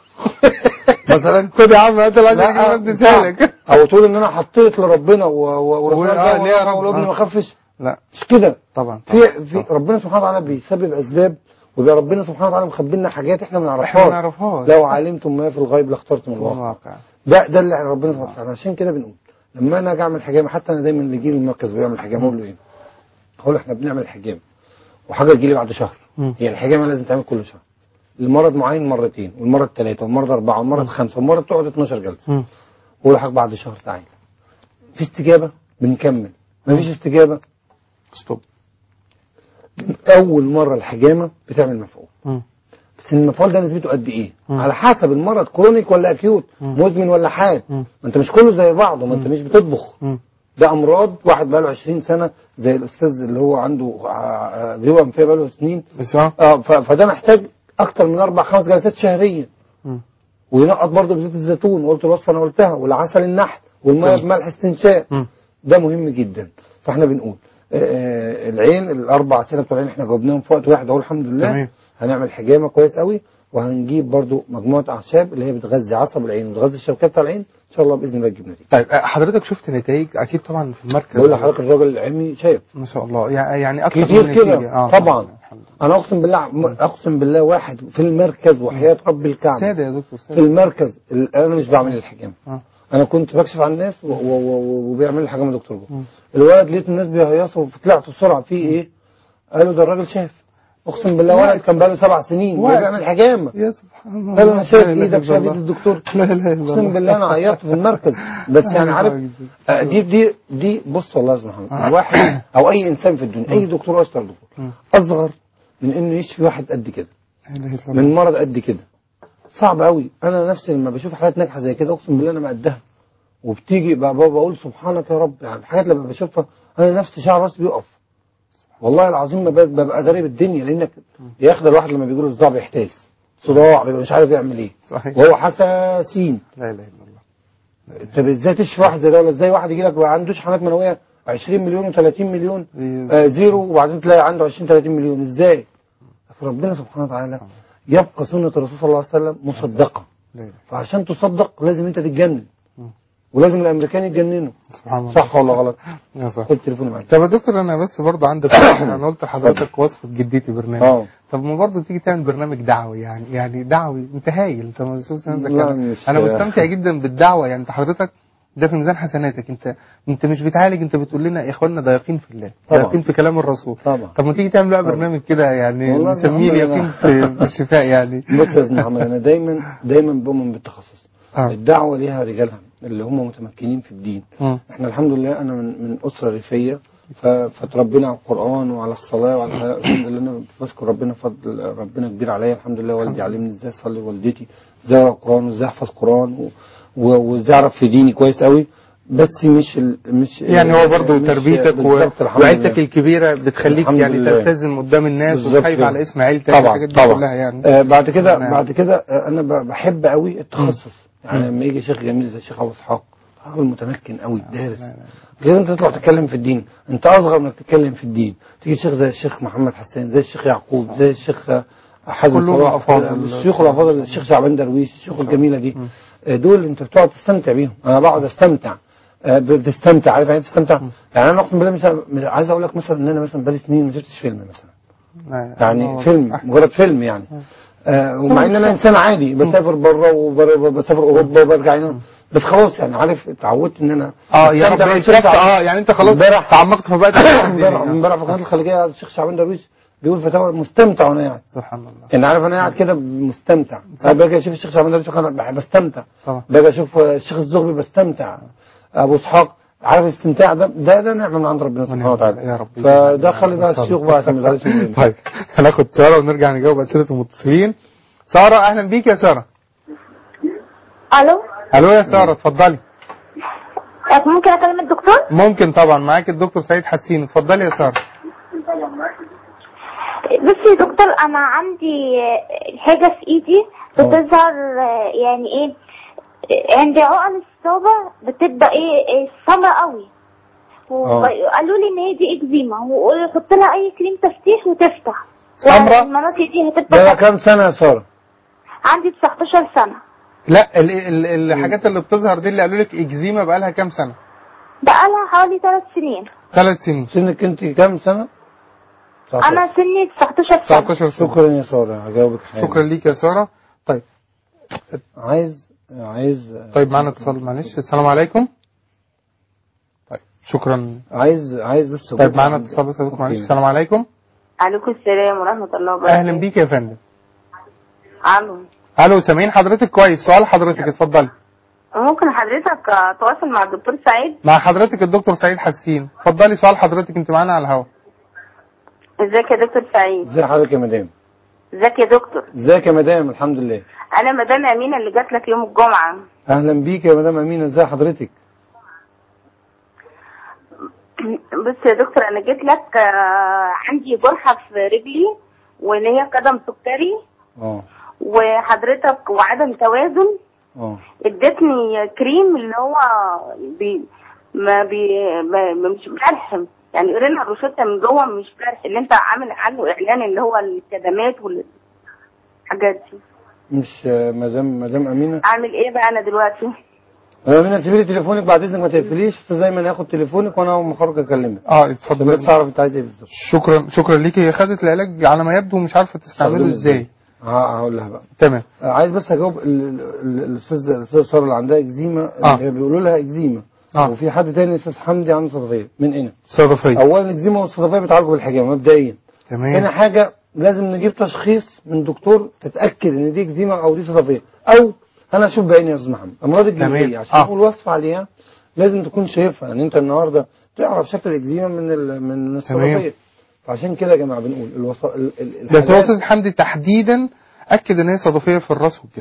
مثلا خد يا عم هات العشرة
لا،
جنيه اديها لك
او تقول ان انا حطيت لربنا و- و- وربنا
و- آه،
جاب
ليه يا رب؟
والابن
آه.
ما خفش
لا
مش كده
طبعا
في
طبعاً.
في ربنا سبحانه وتعالى بيسبب اسباب ويبقى ربنا سبحانه وتعالى مخبي لنا حاجات احنا ما
احنا ما
نعرفهاش
نعرفهاش
لو علمتم ما في الغيب لاخترتم
الله
الواقع
واقع
ده ده اللي ربنا سبحانه وتعالى عشان كده بنقول لما انا اجي اعمل حجامه حتى انا دايما اللي يجي لي المركز بيعمل حجامه اقول له ايه؟ اقول له احنا بنعمل حجامه وحاجه تجي لي بعد شهر
مم.
هي الحجامه لازم تعمل كل شهر المرض معين مرتين والمرض ثلاثه والمرض اربعه والمرض خمسه والمرض تقعد 12 جلسه
مم.
واقول له حاجه بعد شهر تعالى في استجابه بنكمل مفيش استجابه
ستوب
اول مره الحجامه بتعمل مفعول
مم.
بس المفعول ده نسبته قد ايه
مم.
على حسب المرض كرونيك ولا اكيوت
مم.
مزمن ولا حاد
مم.
ما انت مش كله زي بعضه ما انت مش بتطبخ
مم.
ده امراض واحد بقى له 20 سنه زي الاستاذ اللي هو عنده آه، جيوب انفيه بقى له سنين
بس اه
اه ف- فده محتاج اكتر من اربع خمس جلسات شهريا
مم.
وينقط برضه بزيت الزيتون قلت الوصفه انا قلتها والعسل النحل والميه
تمام.
بملح استنشاق
مم.
ده مهم جدا فاحنا بنقول آه، العين الاربع اسئله بتوع العين احنا جاوبناهم في وقت واحد اهو الحمد لله
تمام.
هنعمل حجامه كويس قوي وهنجيب برضو مجموعه اعشاب اللي هي بتغذي عصب العين وبتغذي الشبكات بتاع العين ان شاء الله باذن الله تجيب نتيجه
طيب آه، حضرتك شفت نتائج اكيد طبعا في المركز
بقول لحضرتك الراجل العلمي شايف
ما شاء الله يع- يعني اكتر
كتير
من
كده
نتيجة. اه
طبعا
الحمد لله.
انا اقسم بالله اقسم بالله واحد في المركز وحياه رب الكعبه
ساده يا دكتور
في
ساده
المركز ال- انا مش بعمل الحجامه
اه
انا كنت بكشف عن الناس و- و- و- وبيعمل لي حجامه دكتور جوه
مم.
الولد لقيت الناس بيهيصوا طلعت بسرعه في ايه قالوا ده الراجل شاف اقسم بالله
لا.
ولد كان بقاله سبع سنين
وقت.
بيعمل حجامه
يا سبحان الله
قالوا انا شايف
لا إله
ايدك
إلا
شايف ايد
الله.
الدكتور
لا اله الا
اقسم بالله انا عيطت في المركز بس يعني عارف آه، دي دي دي بص والله يا استاذ محمد الواحد او اي انسان في الدنيا اي دكتور اشطر دكتور
مم.
اصغر من انه يشفي واحد قد كده
لا اله الا الله
من مرض قد كده صعب قوي انا نفسي لما بشوف حاجات ناجحه زي كده اقسم بالله انا بقدها وبتيجي بقى بقى بقول سبحانك يا رب يعني حاجات لما بشوفها انا نفسي شعر راسي بيقف والله العظيم ما ببقى ببقى غريب الدنيا لانك ياخد الواحد لما بيجي له صداع بيحتاس صداع بيبقى مش عارف يعمل ايه
صحيح
وهو حساسين
لا اله الا الله
طب ازاي تشفي واحد زي ده ولا ازاي واحد يجي لك بقى عنده شحنات منويه 20 مليون و30 مليون آه زيرو وبعدين تلاقي عنده 20 30 مليون ازاي؟ ربنا سبحانه وتعالى يبقى سنه الرسول صلى الله عليه وسلم مصدقه
لا إله.
فعشان تصدق لازم انت تتجنن
مم.
ولازم الامريكان يتجننوا
سبحان الله
صح ولا غلط؟
يا صح
خد تليفوني معاك
طب يا دكتور انا بس برضه عندي سؤال. انا قلت لحضرتك وصفه جدتي برنامج
اه
طب ما برضه تيجي تعمل برنامج دعوي يعني يعني دعوي انت هايل انت مبسوط نفسك
لا،
انا
مش-
انا مستمتع جدا بالدعوه يعني انت حضرتك ده في ميزان حسناتك انت انت مش بتعالج انت بتقول لنا يا اخوانا ده يقين في الله ده
طبعا.
يقين في كلام الرسول
طبعا
طب ما تيجي تعمل بقى
طبعا.
برنامج كده يعني
والله
نسميه
الحمد
اليقين
لله.
في في الشفاء يعني
بص يا استاذ محمد انا دايما دايما بؤمن بالتخصص
اه
الدعوه ليها رجالها اللي هم متمكنين في الدين
مم.
احنا الحمد لله انا من من اسره ريفيه ف- فتربينا على القران وعلى الصلاه وعلى الحمد لله انا بشكر ربنا فضل ربنا كبير عليا الحمد لله والدي علمني ازاي اصلي والدتي ازاي اقرا قران وازاي احفظ قران و- و- وازاي اعرف في ديني كويس قوي بس مش ال... مش
يعني هو برضه
مش-
تربيتك و-
بالظبط، الحمد
وعيلتك
لله.
الكبيره بتخليك
الحمد
يعني
لله.
تلتزم قدام الناس
بالظبط
وخايف
كده.
على اسم عيلتك
طبعا
والحاجات دي
طبعا
كلها يعني
آه بعد كده
نعم.
بعد كده آه انا ب- بحب قوي التخصص يعني
مم.
لما يجي شيخ جميل زي الشيخ ابو اسحاق راجل متمكن قوي دارس
لا، لا.
غير انت تطلع تتكلم في الدين انت اصغر انك تتكلم في الدين تيجي شيخ زي الشيخ محمد حسان زي الشيخ يعقوب زي الشيخ آه، حازم
كلهم
صلاح
أفاضل.
الشيوخ الافاضل الشيخ شعبان درويش الشيوخ الجميله دي آه، دول انت بتقعد تستمتع بيهم انا بقعد استمتع آه، بتستمتع عارف يعني إيه تستمتع يعني انا اقسم بالله مش مش عايز اقول لك مثلا ان انا مثلا بقالي سنين ما شفتش فيلم مثلا
لا،
يعني
هو
فيلم
أحسن.
مجرد فيلم يعني آه ومع ان انا انسان عادي بسافر بره وبسافر اوروبا وبرجع هنا بس خلاص يعني عارف اتعودت ان انا
اه يا رب
بستمتع
انت
بالشيخ
اه يعني انت خلاص
امبارح-
تعمقت في بقى
امبارح امبارح في القناه الخليجيه الشيخ شعبان درويش بيقول فتاوى مستمتع وانا قاعد
سبحان الله
يعني عارف انا قاعد كده مستمتع
صح.
باجي اشوف الشيخ شعبان درويش أنا بح- بستمتع
طبعا
باجي اشوف الشيخ الزغبي بستمتع ابو اسحاق عارف الاستمتاع ده ده ده نعمه من عند ربنا سبحانه وتعالى
يا رب
فده خلي بقى الشيوخ بقى يعتمد عليه اسمه
طيب هناخد ساره ونرجع نجاوب اسئله المتصلين ساره اهلا بيك يا ساره
الو
الو يا ساره اتفضلي
ممكن اكلم الدكتور
ممكن طبعا معاك الدكتور سعيد حسين اتفضلي يا ساره
بصي يا دكتور انا عندي آه، حاجه في ايدي بتظهر آه، يعني ايه آه، عند عقل الصابع بتبدا ايه إيه سمرة قوي وقالوا لي ان هي دي اكزيما وحط لها اي كريم تفتيح وتفتح
سمرة؟
والمناطق دي
ده
هتبقى
كام سنه يا ساره
عندي 19 سنه
لا ال ال الحاجات اللي بتظهر دي اللي قالوا لك اكزيما بقى لها كام سنه
بقالها حوالي 3 سنين
ثلاث سنين
سنك انت كام سنه؟
انا سني 19 سنه
19 سنه
شكرا يا ساره هجاوبك حالا
شكرا ليك يا ساره طيب
عايز عايز
طيب معانا اتصال معلش السلام عليكم طيب شكرا
عايز عايز بس
طيب معانا اتصال بس يا دكتور معلش السلام عليكم
عليكم السلام ورحمة الله وبركاته
اهلا بيك يا فندم
الو
الو سامعين حضرتك كويس سؤال حضرتك اتفضلي
ممكن حضرتك اتواصل مع الدكتور سعيد
مع حضرتك الدكتور سعيد حسين اتفضلي سؤال حضرتك انت معانا على الهواء
ازيك يا دكتور سعيد
ازي حضرتك يا مدام
ازيك يا دكتور
ازيك يا مدام الحمد لله
انا مدام امينه اللي جات لك يوم الجمعه
اهلا بيك يا مدام امينه ازي حضرتك
بص يا دكتور انا جيت لك آه، عندي جرحه في رجلي وان هي قدم سكري
اه
وحضرتك وعدم توازن
اه
ادتني كريم اللي هو بي ما بي ما مش بيرحم يعني قرينا الروشته من جوه مش بيرحم اللي انت عامل عنه اعلان اللي هو الكدمات والحاجات دي
مش آه، مدام مدام امينه
اعمل ايه بقى انا دلوقتي
مدام امينه سيبي لي تليفونك بعد اذنك ما تقفليش استاذ ايمن هياخد تليفونك وانا اول ما اخرج اكلمك
اه
عشان
اتفضلي
بس اعرف انت عايز ايه بالظبط
شكرا شكرا ليكي هي خدت العلاج على ما يبدو مش عارفه تستعمله
استخدمه
ازاي
ه- هقول لها بقى
تمام
آه، عايز بس اجاوب ال- ال- ال- الاستاذ الاستاذ ساره اللي عندها اكزيما
آه.
اللي بيقولوا لها اكزيما
اه
وفي حد تاني الاستاذ حمدي عنده صدفيه من هنا
صدفيه
اولا الاكزيما والصدفيه بيتعالجوا بالحجامه مبدئيا تاني
تمام
حاجه لازم نجيب تشخيص من دكتور تتاكد ان دي اكزيما او دي صدفيه او انا اشوف بعيني يا استاذ محمد امراض
تمام.
الجلديه عشان
آه.
نقول وصف عليها لازم تكون شايفها يعني انت النهارده تعرف شكل الاكزيما من ال- من الصدفيه فعشان كده يا جماعه بنقول الوص... ال... ال...
بس هو
الحاجات-
استاذ حمدي تحديدا اكد ان هي صدفيه في الراس والجسم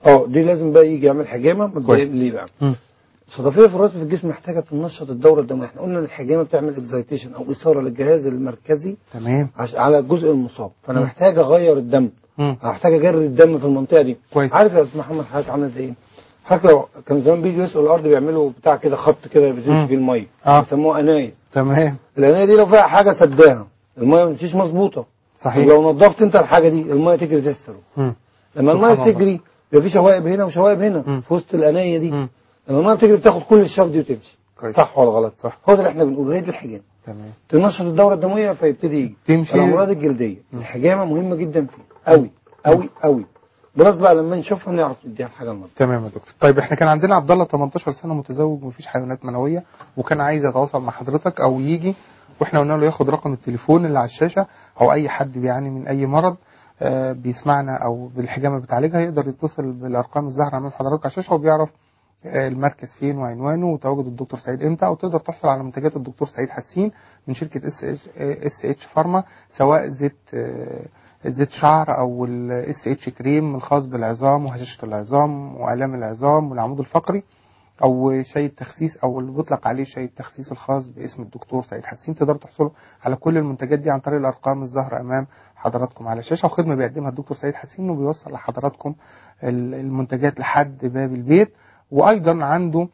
اه دي لازم بقى يجي يعمل حجامه مبدئيا
كويس.
ليه بقى
مم.
الصدفيه في الراس في الجسم محتاجه تنشط الدوره الدمويه احنا قلنا الحجامه بتعمل اكزايتيشن او اثاره للجهاز المركزي
تمام
عش... على الجزء المصاب فانا
مم.
محتاج اغير الدم
مم.
محتاج اجري الدم في المنطقه دي
كويس.
عارف يا استاذ محمد حضرتك عامل زي ايه حضرتك لو كان زمان بيجوا يسقوا الارض بيعملوا بتاع كده خط كده
مم.
بتمشي فيه الميه
آه.
بيسموه انايه
تمام
الانايه دي لو فيها حاجه سداها الميه ما تمشيش مظبوطه
صحيح
لو نظفت انت الحاجه دي الميه تجري تستر
مم.
لما
سبحان
الميه
الله.
تجري يبقى في شوائب هنا وشوائب
مم.
هنا في وسط الانايه دي
مم.
لما الميه بتجري بتاخد كل الشف دي وتمشي
كويس.
صح ولا غلط
صح.
هو ده اللي احنا بنقوله هي دي الحجامه
تمام
تنشط الدوره الدمويه فيبتدي يجي
تمشي.
الامراض الجلديه الحجامه مهمه جدا فيه قوي قوي قوي بلس بقى لما نشوفها نعرف نديها الحاجه المرضى
تمام يا دكتور طيب احنا كان عندنا عبد الله 18 سنه متزوج ومفيش حيوانات منويه وكان عايز يتواصل مع حضرتك او يجي واحنا قلنا له ياخد رقم التليفون اللي على الشاشه او اي حد بيعاني من اي مرض آه، بيسمعنا او بالحجامه بتعالجها يقدر يتصل بالارقام الظاهره امام حضرتك على الشاشه وبيعرف آه، المركز فين وعنوانه وتواجد الدكتور سعيد امتى او تقدر تحصل على منتجات الدكتور سعيد حسين من شركه اس اس اتش فارما سواء زيت آه، زيت شعر او الاس اتش كريم الخاص بالعظام وهشاشه العظام والام العظام والعمود الفقري او شاي التخسيس او اللي بيطلق عليه شاي التخسيس الخاص باسم الدكتور سعيد حسين تقدروا تحصلوا على كل المنتجات دي عن طريق الارقام الظاهره امام حضراتكم على الشاشه وخدمه بيقدمها الدكتور سعيد حسين وبيوصل لحضراتكم ال- المنتجات لحد باب البيت وايضا عنده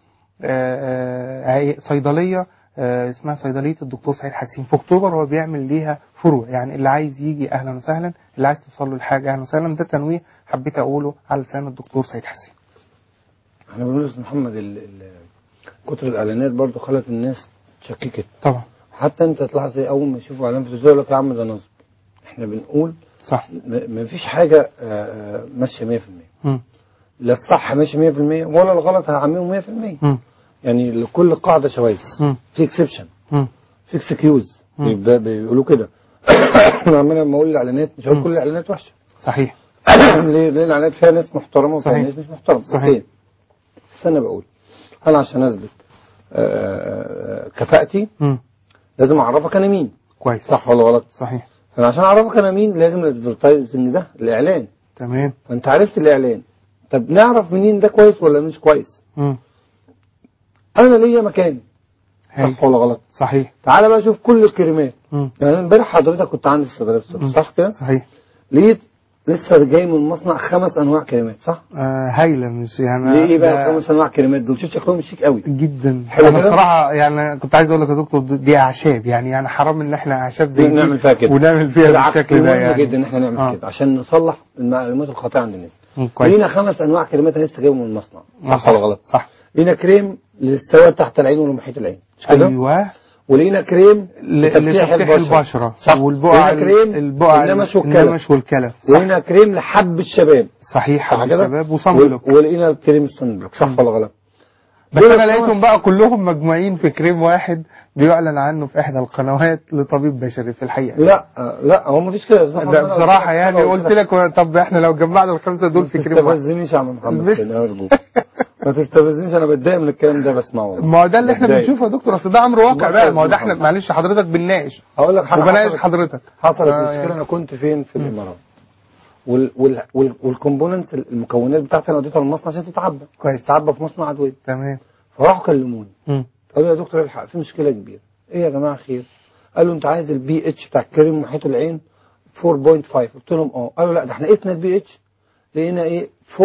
آه، آه، صيدليه آه، اسمها صيدليه الدكتور سعيد حسين في اكتوبر هو بيعمل ليها فروع يعني اللي عايز يجي اهلا وسهلا اللي عايز توصل له الحاجه اهلا وسهلا ده تنويه حبيت اقوله على لسان الدكتور سعيد حسين
احنا بنقول يا استاذ محمد ال- ال- كتر الاعلانات برضو خلت الناس تشككت
طبعا
حتى انت تلاحظ ايه اول ما يشوفوا اعلان في التلفزيون يقول لك يا عم ده نصب احنا بنقول
صح
ما فيش حاجه آه، آه، ماشيه 100%
مم.
لا الصح ماشي 100% ولا الغلط هعمله 100%
مم.
يعني لكل قاعده شواذ
مم.
في اكسبشن
مم.
في اكسكيوز
مم.
بيقولوا كده انا عمال لما اقول الاعلانات مش هقول
مم.
كل الاعلانات وحشه
صحيح
ليه؟ لان الاعلانات فيها ناس محترمه وفيها
صحيح.
ناس مش محترمه
صحيح.
أوكي. بس انا بقول انا عشان اثبت آه، كفاءتي
مم.
لازم اعرفك انا مين
كويس
صح ولا غلط
صحيح
فانا عشان اعرفك انا مين لازم الادفرتايزنج ده الاعلان
تمام
فانت عرفت الاعلان طب نعرف منين ده كويس ولا مش كويس
مم.
انا ليا مكان
هاي.
صح ولا غلط
صحيح
تعالى بقى شوف كل الكريمات
مم.
يعني امبارح حضرتك كنت عندي في الصيدليه الصبح
مم.
صح كده
صحيح
لقيت لسه جاي من المصنع خمس انواع كريمات صح
آه هايله مش يعني
ليه بقى
ده
خمس انواع كريمات دول شوف شكلهم شيك قوي
جدا
حلو
انا
كده؟
بصراحه يعني كنت عايز اقول لك يا دكتور دي اعشاب يعني يعني حرام ان احنا اعشاب زي دي
نعمل فيها كده
ونعمل فيها
بالعكس
بالشكل ده
مهم
يعني
جدا ان احنا نعمل
آه.
كده عشان نصلح المعلومات الخاطئه عند الناس
مم، كويس
لينا خمس انواع كريمات انا لسه جايبهم من المصنع
آه،
صح ولا غلط
صح
لينا كريم للسواد تحت العين ولمحيط العين مش كده
ايوه
ولينا كريم
ل-
لتفتيح
لتفتيح البشره
صح
والبقع
ولينا كريم
البقع
النمش والكلف
النمش والكلف صح
ولينا كريم لحب الشباب
صحيح
صح
حب
كده
الشباب وصن
ول-
بلوك
ولقينا كريم الصن بلوك صح ولا غلط
بس
دول
انا
الخمس-
لقيتهم بقى كلهم مجموعين في كريم واحد بيعلن عنه في احدى القنوات لطبيب بشري في الحقيقه
لا لا هو مفيش كده يا أستاذ محمد.
ده
أنا
بصراحه
قلت
يعني
لك-
قلت لك طب احنا لو جمعنا الخمسه دول في
ما
كريم واحد
تستفزنيش يا عم محمد
مش-
تاني ارجوك ما تستفزنيش انا بتضايق من الكلام ده بسمعه والله.
ما هو ده اللي احنا
بتضايق.
بنشوفه يا دكتور اصل ده امر واقع
الله
بقى ما هو ده
يرحمه.
احنا معلش حضرتك بنناقش
هقول لك حاجه
وبناقش
حصلت
حضرتك
حصلت
آه،
مشكله
يعني.
انا كنت فين في الامارات وال وال وال والكومبوننت المكونات بتاعتي انا وديتها المصنع عشان تتعبى
كويس
تتعبى في مصنع ادويه
تمام
فراحوا كلموني
مم.
قالوا يا دكتور الحق في مشكله كبيره ايه يا جماعه خير قالوا انت عايز البي اتش بتاع الكريم محيط العين 4.5 قلت لهم اه قالوا لا ده احنا قسنا البي اتش لقينا ايه 4.8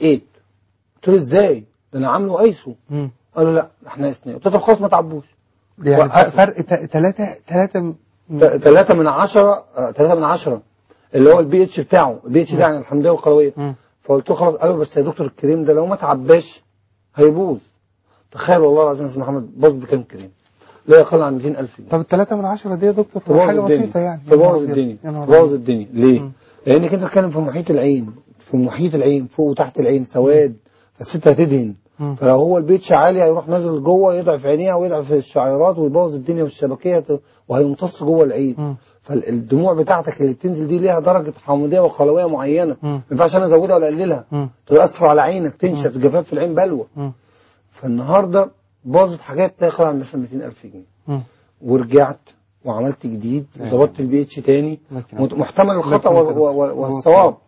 قلت له ازاي ده انا عامله ايسو
مم.
قالوا لا احنا قسنا قلت له طب خلاص ما تعبوش
يعني
وقفوا.
فرق ثلاثة ثلاثة
ثلاثة من عشرة ثلاثة من عشرة اللي هو البي اتش بتاعه البي اتش ده يعني الحمضيه القلويه فقلت له خلاص قالوا بس يا دكتور الكريم ده لو ما تعباش هيبوظ تخيل والله العظيم يا استاذ محمد باظ بكام كريم لا يقل عن 200000 جنيه
طب الثلاثة من عشرة دي يا دكتور
تبوظ
حاجة
الدنيا
بسيطة يعني يا نهار
تبوظ
أبيض.
الدنيا
يا نهار
تبوظ
أبيض.
الدنيا ليه؟
مم.
لانك انت بتتكلم في محيط العين في محيط العين فوق وتحت العين سواد فالست هتدهن
مم.
فلو هو البيتش عالي هيروح نازل جوه يضعف عينيها ويضعف الشعيرات ويبوظ الدنيا والشبكيه ت- وهيمتص جوه العين
مم.
فالدموع بتاعتك اللي بتنزل دي ليها درجه حموضيه وقلويه معينه
مم.
ما ينفعش انا ازودها ولا اقللها
مم.
تؤثر على عينك تنشف جفاف في العين بلوى
مم.
فالنهارده باظت حاجات لا يقل عن مثلا 200000 جنيه
مم.
ورجعت وعملت جديد
أيوة.
وظبطت البي اتش تاني
لكن-
مت- محتمل الخطا
لكن-
و- و- و- والصواب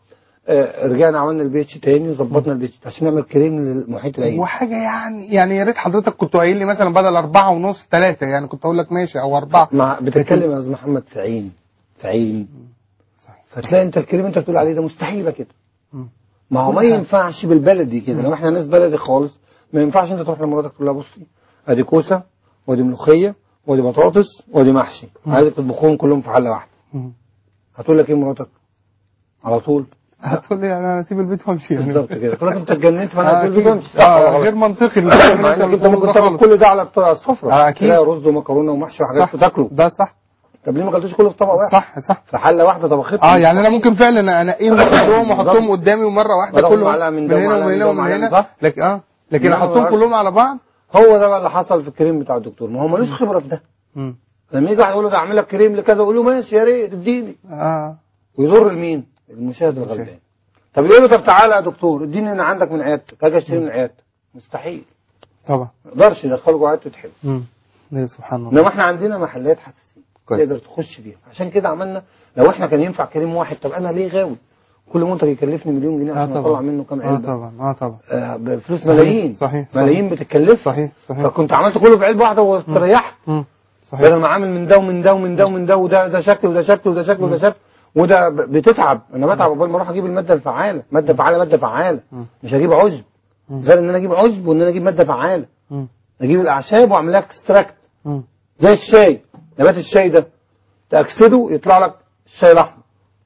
آه، رجعنا عملنا البي اتش تاني وظبطنا البي اتش عشان نعمل كريم للمحيط العين
وحاجه يعني يعني يا ريت حضرتك كنت قايل لي مثلا بدل أربعة ونص ثلاثة يعني كنت أقول لك ماشي أو أربعة
مع بتتكلم يا استاذ محمد في عين في عين فتلاقي انت الكريم انت بتقول عليه ده مستحيل يبقى كده
مم.
ما هو ما ينفعش بالبلدي كده لو احنا ناس بلدي خالص ما ينفعش انت تروح لمراتك تقول لها بصي ادي كوسه وادي ملوخيه وادي بطاطس وادي محشي عايزك تطبخهم كلهم في حله واحده
مم.
هتقول لك ايه مراتك على طول
هتقول لي انا اسيب البيت وامشي يعني
بالظبط كده تقول لك انت اتجننت فانا
آه،
هسيب البيت
أكيد.
وامشي صح ولا
آه
غلط؟
غير منطقي اللي
مع انك انت
بتقوله
ممكن
ده
تاكل
خالص.
كل ده على الط- السفره
آه، أكيد.
تلاقي رز ومكرونه ومحشي وحاجات
صح
وتاكله
ده صح
طب ليه ما اكلتوش كله في طبق واحد
صح صح
في حله واحده طبختهم
اه يعني انا ممكن فعلا انقيهم كلهم واحطهم قدامي ومره واحده
بدأهم
كلهم
معلقة من
من
ده
هنا
ومعلقة
ومن
من
هنا
ده
ومن
ومعلقة من
هنا
ده.
لكن اه لكن
إنما
احطهم
ما-
كلهم على بعض
هو ده بقى اللي حصل في الكريم بتاع الدكتور ما هو ملوش خبره في ده
مم.
لما يجي واحد يقول له ده اعمل لك كريم لكذا يقول له ماشي يا ريت اديني
اه
ويضر لمين؟ المشاهد الغلبان طب يقول له طب تعالى يا دكتور اديني من عندك من عيادتك اجي اشتري من عيادتك مستحيل
طبعا
ما يقدرش يدخله جوه عيادته يتحبس
مم. إيه سبحان الله
انما احنا عندنا محلات حساسين
كويس.
تقدر تخش فيها عشان كده عملنا لو احنا كان ينفع كريم واحد طب انا ليه غاوي كل منتج يكلفني مليون جنيه
اه
عشان
طبعا
اطلع منه كام
اه
علبه
طبعا اه طبعا
آه بفلوس
صحيح،
ملايين
صحيح، صحيح.
ملايين بتتكلف
صحيح صحيح
فكنت عملت كله في علبه واحده واستريحت
مم. صحيح
بدل ما عامل من ده ومن ده ومن ده ومن ده وده ده شكل وده شكل وده شكل وده شكل وده ب- بتتعب انا بتعب قبل ما اروح اجيب الماده الفعاله ماده فعاله ماده فعاله
مم.
مش هجيب عشب
مم.
غير ان انا اجيب عشب وان انا اجيب ماده فعاله
مم.
اجيب الاعشاب واعمل لها اكستراكت
مم.
زي الشاي نبات الشاي ده تاكسده يطلع لك الشاي الاحمر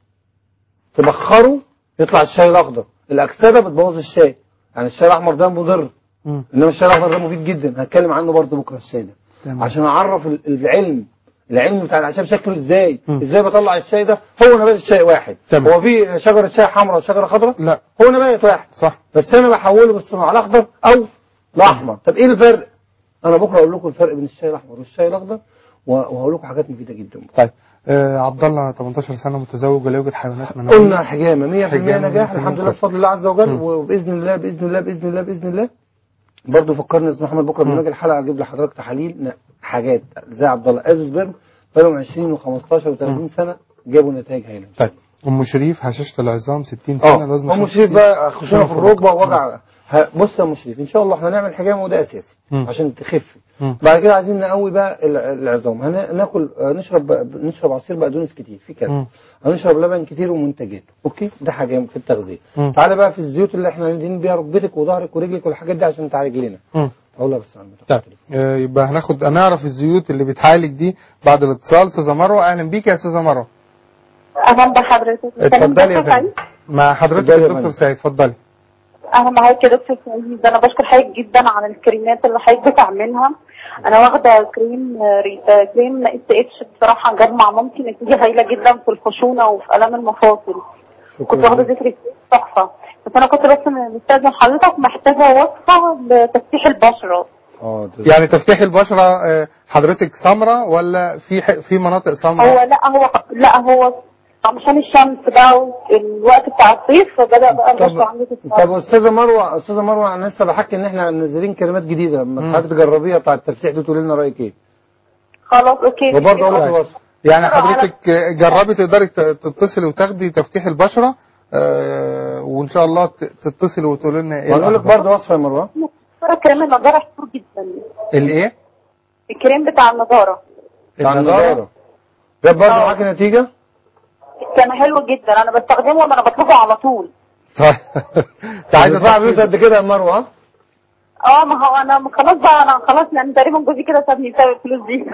تبخره يطلع الشاي الاخضر الاكسده بتبوظ الشاي يعني الشاي الاحمر ده مضر
مم.
انما الشاي الاخضر ده مفيد جدا هتكلم عنه برضه بكره الشاي ده
تمام.
عشان اعرف ال- العلم العلم بتاع الاعشاب شكله ازاي
مم.
ازاي بطلع الشاي ده هو نبات الشاي واحد
تمام.
هو في شجره شاي حمراء وشجره خضراء
لا
هو نبات واحد
صح
بس انا بحوله بالصناعه الاخضر او الاحمر طب ايه الفرق انا بكره اقول لكم الفرق بين الشاي الاحمر والشاي الاخضر و- وهقول لكم حاجات مفيده جدا
طيب آه عبد الله 18 سنه متزوج ولا يوجد حيوانات منويه
قلنا حجامه 100%
حجامة
نجاح
100%
الحمد لله
كويس.
بفضل الله عز وجل
مم.
وباذن الله باذن الله باذن الله باذن الله برضه فكرني يا استاذ محمد بكره لما
مم.
اجي الحلقه اجيب لحضرتك تحاليل ن- حاجات زي عبد الله ازوسبرج بقالهم 20 و15 و30 سنه جابوا نتائج هايله
طيب ام شريف هشاشه العظام 60
اه
سنه الوزن
ام
65.
شريف بقى خشونه في
خشونة
الركبه ووجع ه- بص يا ام شريف ان شاء الله احنا نعمل حجامه وده اساسي
مم.
عشان تخف
مم.
بعد كده عايزين نقوي بقى الع- العظام هناكل نشرب بق- نشرب عصير بقدونس كتير في كده
مم.
هنشرب لبن كتير ومنتجاته اوكي ده حاجه في التغذيه
مم.
تعالى بقى في الزيوت اللي احنا ندهن بيها ركبتك وظهرك ورجلك والحاجات دي عشان تعالج لنا
مم.
اقولها بس عن
طيب آه يبقى هناخد هنعرف الزيوت اللي بتعالج دي بعد الاتصال استاذه مروه اهلا بيك يا استاذه مروه
اهلا بحضرتك
اتفضلي يا فندم مع حضرتك
اتفضلي يا
الدكتور
فندم.
سعيد اتفضلي
انا معاك يا دكتور سعيد انا بشكر حضرتك جدا على الكريمات اللي حضرتك بتعملها انا واخده كريم ري- كريم اس اتش بصراحه جاب مع مامتي نتيجه هايله جدا في الخشونه وفي الام المفاصل كنت واخده ذكر الكريم تحفه بس انا كنت بس مستاذن حضرتك محتاجه وصفه لتفتيح البشره
اه
يعني تفتيح البشره آه، حضرتك سمراء ولا في ح- في مناطق
هو
سمراء
لا هو لا هو عشان الشمس بقى الوقت بتاع الصيف فبدا بقى البشره عندي
طب
تتفرج
استاذه مروه استاذه مروه انا لسه بحكي ان احنا منزلين كلمات جديده
مم.
لما حضرتك تجربيها بتاع التفتيح دي تقولي لنا رايك ايه
خلاص اوكي
وبرضه اقول لك
طيب.
الوصف
يعني حضرتك آه، جربي تقدري ت- تتصلي وتاخدي تفتيح البشره آه، وان شاء الله ت- تتصلي وتقولي لنا ايه
وهنقول لك
الأخبار.
برضه وصفه يا مروه
كريم النضاره حلو جدا
الايه
الكريم بتاع النضاره
بتاع
النضارة؟
النضاره جاب برضه
آه.
معاك نتيجه
كان حلو جدا انا بستخدمه وانا بطلبه على طول
طيب انت عايزه
تدفع
تاخدي-
فلوس قد كده يا مروه ها؟
اه ما هو انا خلاص بقى انا خلاص يعني تقريبا جوزي كده سابني بسبب الفلوس دي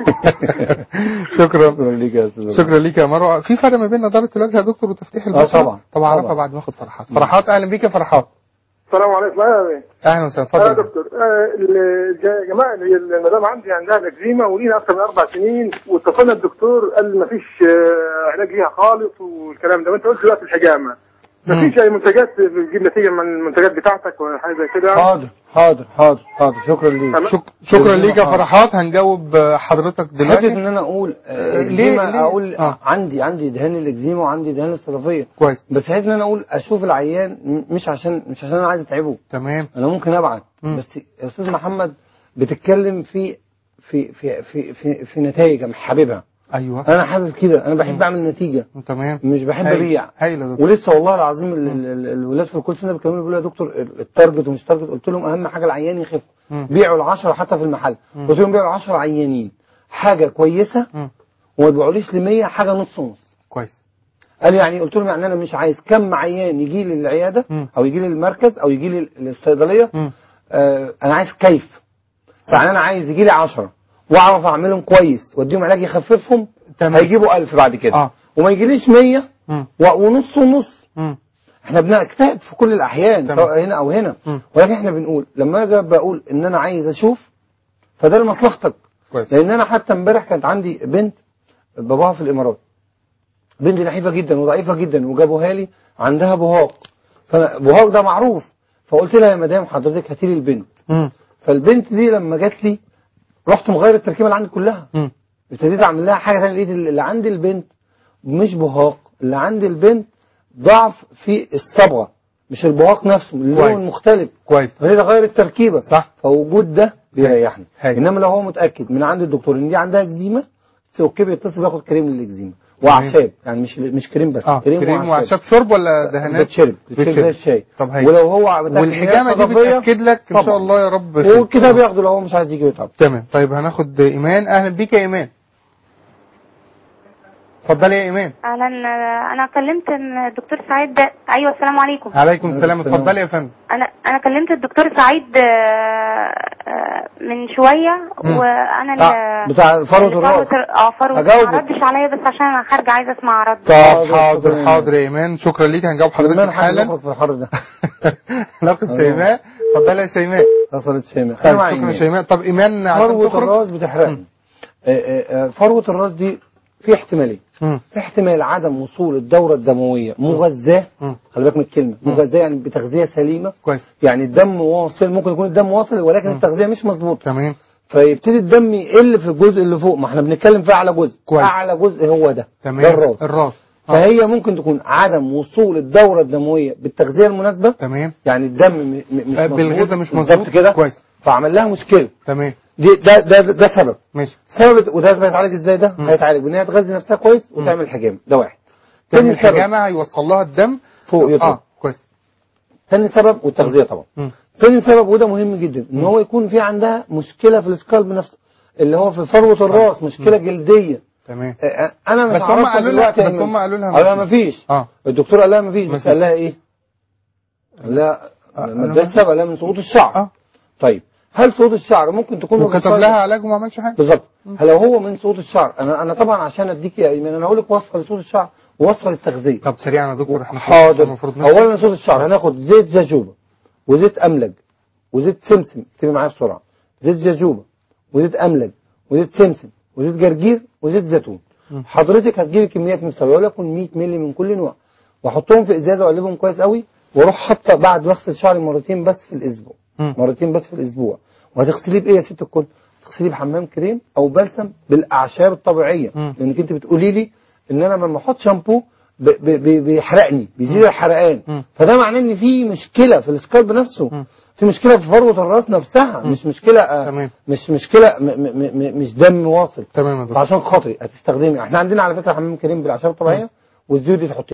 شكرا
شكرا ليك يا استاذ
شكرا ليك يا مروه في فرق ما بين نضاره الوجه يا دكتور وتفتيح البشره
طبعا.
طبعا اعرفها
طبعا.
بعد ما اخد فرحات فرحات اهلا بيك يا فرحات
السلام عليكم ايوه
اهلا وسهلا
يا
اتفضل
دكتور آه، ال- يا جماعه ال- المدام عندي عندها الاكزيما ولينا اكثر من اربع سنين واتصلنا الدكتور قال ما فيش آه، علاج ليها خالص والكلام ده وانت قلت دلوقتي الحجامه ما
مم.
فيش اي منتجات بتجيب نتيجه من المنتجات بتاعتك ولا حاجه زي كده
حاضر حاضر حاضر حاضر شكرا ليك
تمام.
شك... شكرا ليك يا فرحات هنجاوب آه، حضرتك
حته
دلوقتي
ان انا اقول
آه،
آه،
ليه-
اكزيما
ليه؟
اقول
آه.
عندي عندي دهان الاكزيما وعندي دهان الصدفيه
كويس
بس حته ان انا اقول اشوف العيان م- مش عشان مش عشان انا عايز اتعبه
تمام
انا ممكن ابعت
مم.
بس يا استاذ محمد بتتكلم في في في في في, في نتائج مش حاببها
ايوه
انا حابب كده انا بحب اعمل نتيجه
تمام
مش بحب
هايل.
ابيع
هايل يا دكتور
ولسه والله العظيم ال- ال- ال- الولاد في الكول سنتر بيكلموني بيقولوا يا دكتور ال- التارجت ومش تارجت قلت لهم اهم حاجه العيان يخف
مم.
بيعوا العشرة حتى في المحل
مم.
قلت لهم بيعوا 10 عيانين حاجه كويسه
مم.
وما تبيعوليش ل 100 حاجه نص نص
كويس
قال يعني قلت لهم يعني انا مش عايز كم عيان يجي لي العياده
مم.
او يجي لي المركز او يجي لي الصيدليه
مم.
آه انا عايز كيف يعني انا عايز يجي لي 10 واعرف اعملهم كويس واديهم علاج يخففهم
تمام.
هيجيبوا 1000 بعد كده
اه
وما يجيليش 100
مم.
و- ونص ونص
مم.
احنا بنجتهد في كل الاحيان
تمام.
سواء هنا او هنا
مم.
ولكن احنا بنقول لما اجي بقول ان انا عايز اشوف فده لمصلحتك
كويس
لان انا حتى امبارح كانت عندي بنت باباها في الامارات بنت نحيفه جدا وضعيفه جدا وجابوها لي عندها بهاق فانا بهاق ده معروف فقلت لها يا مدام حضرتك هاتي لي البنت
مم.
فالبنت دي لما جات لي رحت مغير التركيبه اللي عندي كلها
مم.
ابتديت اعمل لها حاجه ثانيه لقيت اللي عند البنت مش بهاق اللي عند البنت ضعف في الصبغه مش البهاق نفسه اللون
كويس.
مختلف
كويس
فبدأت اغير التركيبه
صح
فوجود ده بيريحني
هاي.
انما لو هو متاكد من عند الدكتور ان دي عندها اكزيما اوكي بيتصل بياخد كريم للاكزيما واعشاب يعني مش مش كريم بس
اه كريم وعشاب شرب ولا دهانات
بتشرب بتشرب زي الشاي
طب هاي
ولو هو متأكد إن هي
والحجامه دي
صدفية،
بتاكد لك ان شاء
طبعاً.
الله يا رب خير.
والكتاب ياخده لو هو مش عايز يجي ويتعب
تمام طيب هناخد ايمان اهلا بيك يا ايمان اتفضلي يا ايمان
اهلا انا كلمت الدكتور سعيد ده ايوه السلام عليكم
عليكم السلام
السلام.
اتفضلي يا فندم
انا انا كلمت الدكتور سعيد آه، آه، من شويه
مم.
وانا
بتاع-
اللي-
بتاع فروة
اللي
الراس.
اه فروه
هجاوبك.
ما ردش عليا بس عشان انا خارجه عايزه اسمع رد
طب
حاضر،
حاضر
اتفضل.
حاضر يا ايمان شكرا ليك هنجاوب
حضرتك
حضرتك
حالا
حالا
نخرج في الحر ده
ناخد
أيوه.
شيماء اتفضلي يا شيماء
وصلت شيماء
طيب
أنا
شكرا
معي.
يا شيماء طب ايمان عشان
فروة
تخرج
الراس بتحرقني آه، آه، آه، فروة الراس دي في احتمالين
مم.
في احتمال عدم وصول الدورة الدموية مغذاة
مم.
خلي بالك من الكلمة
مم.
مغذاة يعني بتغذية سليمة
كويس
يعني الدم واصل ممكن يكون الدم واصل ولكن
مم.
التغذية مش مظبوطة
تمام
فيبتدي الدم يقل في الجزء اللي فوق ما احنا بنتكلم في اعلى جزء
كويس.
اعلى جزء هو ده
تمام
ده الراس
الراس آه.
فهي ممكن تكون عدم وصول الدورة الدموية بالتغذية المناسبة
تمام
يعني الدم م- م- مش
آه،
مظبوط
بالغذاء مش
بالظبط
مظبوط
كده
كويس
فعمل لها مشكلة
تمام
دي ده ده ده سبب
ماشي
سبب وده هيتعالج ازاي ده؟
مم.
هيتعالج بان هي تغذي نفسها كويس وتعمل حجامه ده واحد
تعمل
تاني سبب
حجامه هيوصل لها الدم
فوق يطلع
اه كويس
تاني سبب والتغذيه طبعا
مم.
تاني سبب وده مهم جدا ان هو يكون في عندها مشكله في السكالب نفسه اللي هو في فروه الراس مشكله جلديه
تمام
آه، آه، انا مش
بس هم
هعرفها
قالوا لها
دلوقتي
بس
يا
هم قالوا لها
قالوا لها مفيش
اه
الدكتور قال لها مفيش بس
مفيش.
قال لها ايه؟ قال لها
آه،
ما
قالوا
ده
لها
السبب قال لها من سقوط الشعر
اه
طيب هل سقوط الشعر ممكن تكون من
وكتب
السكالب؟
لها علاج وما عملش حاجه
بالظبط هل هو من سقوط الشعر انا انا طبعا عشان اديك يا ايمان انا هقول لك وصفه لسقوط الشعر ووصفه للتغذيه
طب سريعا يا دكتور احنا
حاضر
المفروض نخرج.
اولا صوت الشعر هناخد زيت جاجوبا وزيت املج وزيت سمسم اكتبي معايا بسرعه زيت جاجوبا وزيت املج وزيت سمسم وزيت جرجير وزيت زيتون
مم.
حضرتك هتجيبي كميات مستويه وليكن 100 مللي من كل نوع واحطهم في ازازه واقلبهم كويس قوي واروح حاطه بعد غسل شعري مرتين بس في الاسبوع
مم.
مرتين بس في الاسبوع وهتغسليه بايه يا ست الكل تغسليه بحمام كريم او بلسم بالاعشاب الطبيعيه
مم.
لانك انت بتقولي لي ان انا لما احط شامبو ب- ب- ب- بيحرقني بيزيد الحرقان
مم.
فده معناه ان في مشكله في السكالب نفسه
مم.
في مشكله في فروه الراس نفسها
مم.
مش مشكله آه،
تمام.
مش مشكله م م م مش دم واصل
تمام يا دكتور
فعشان خاطري هتستخدمي احنا عندنا على فكره حمام كريم بالاعشاب الطبيعيه والزيوت دي تحطيها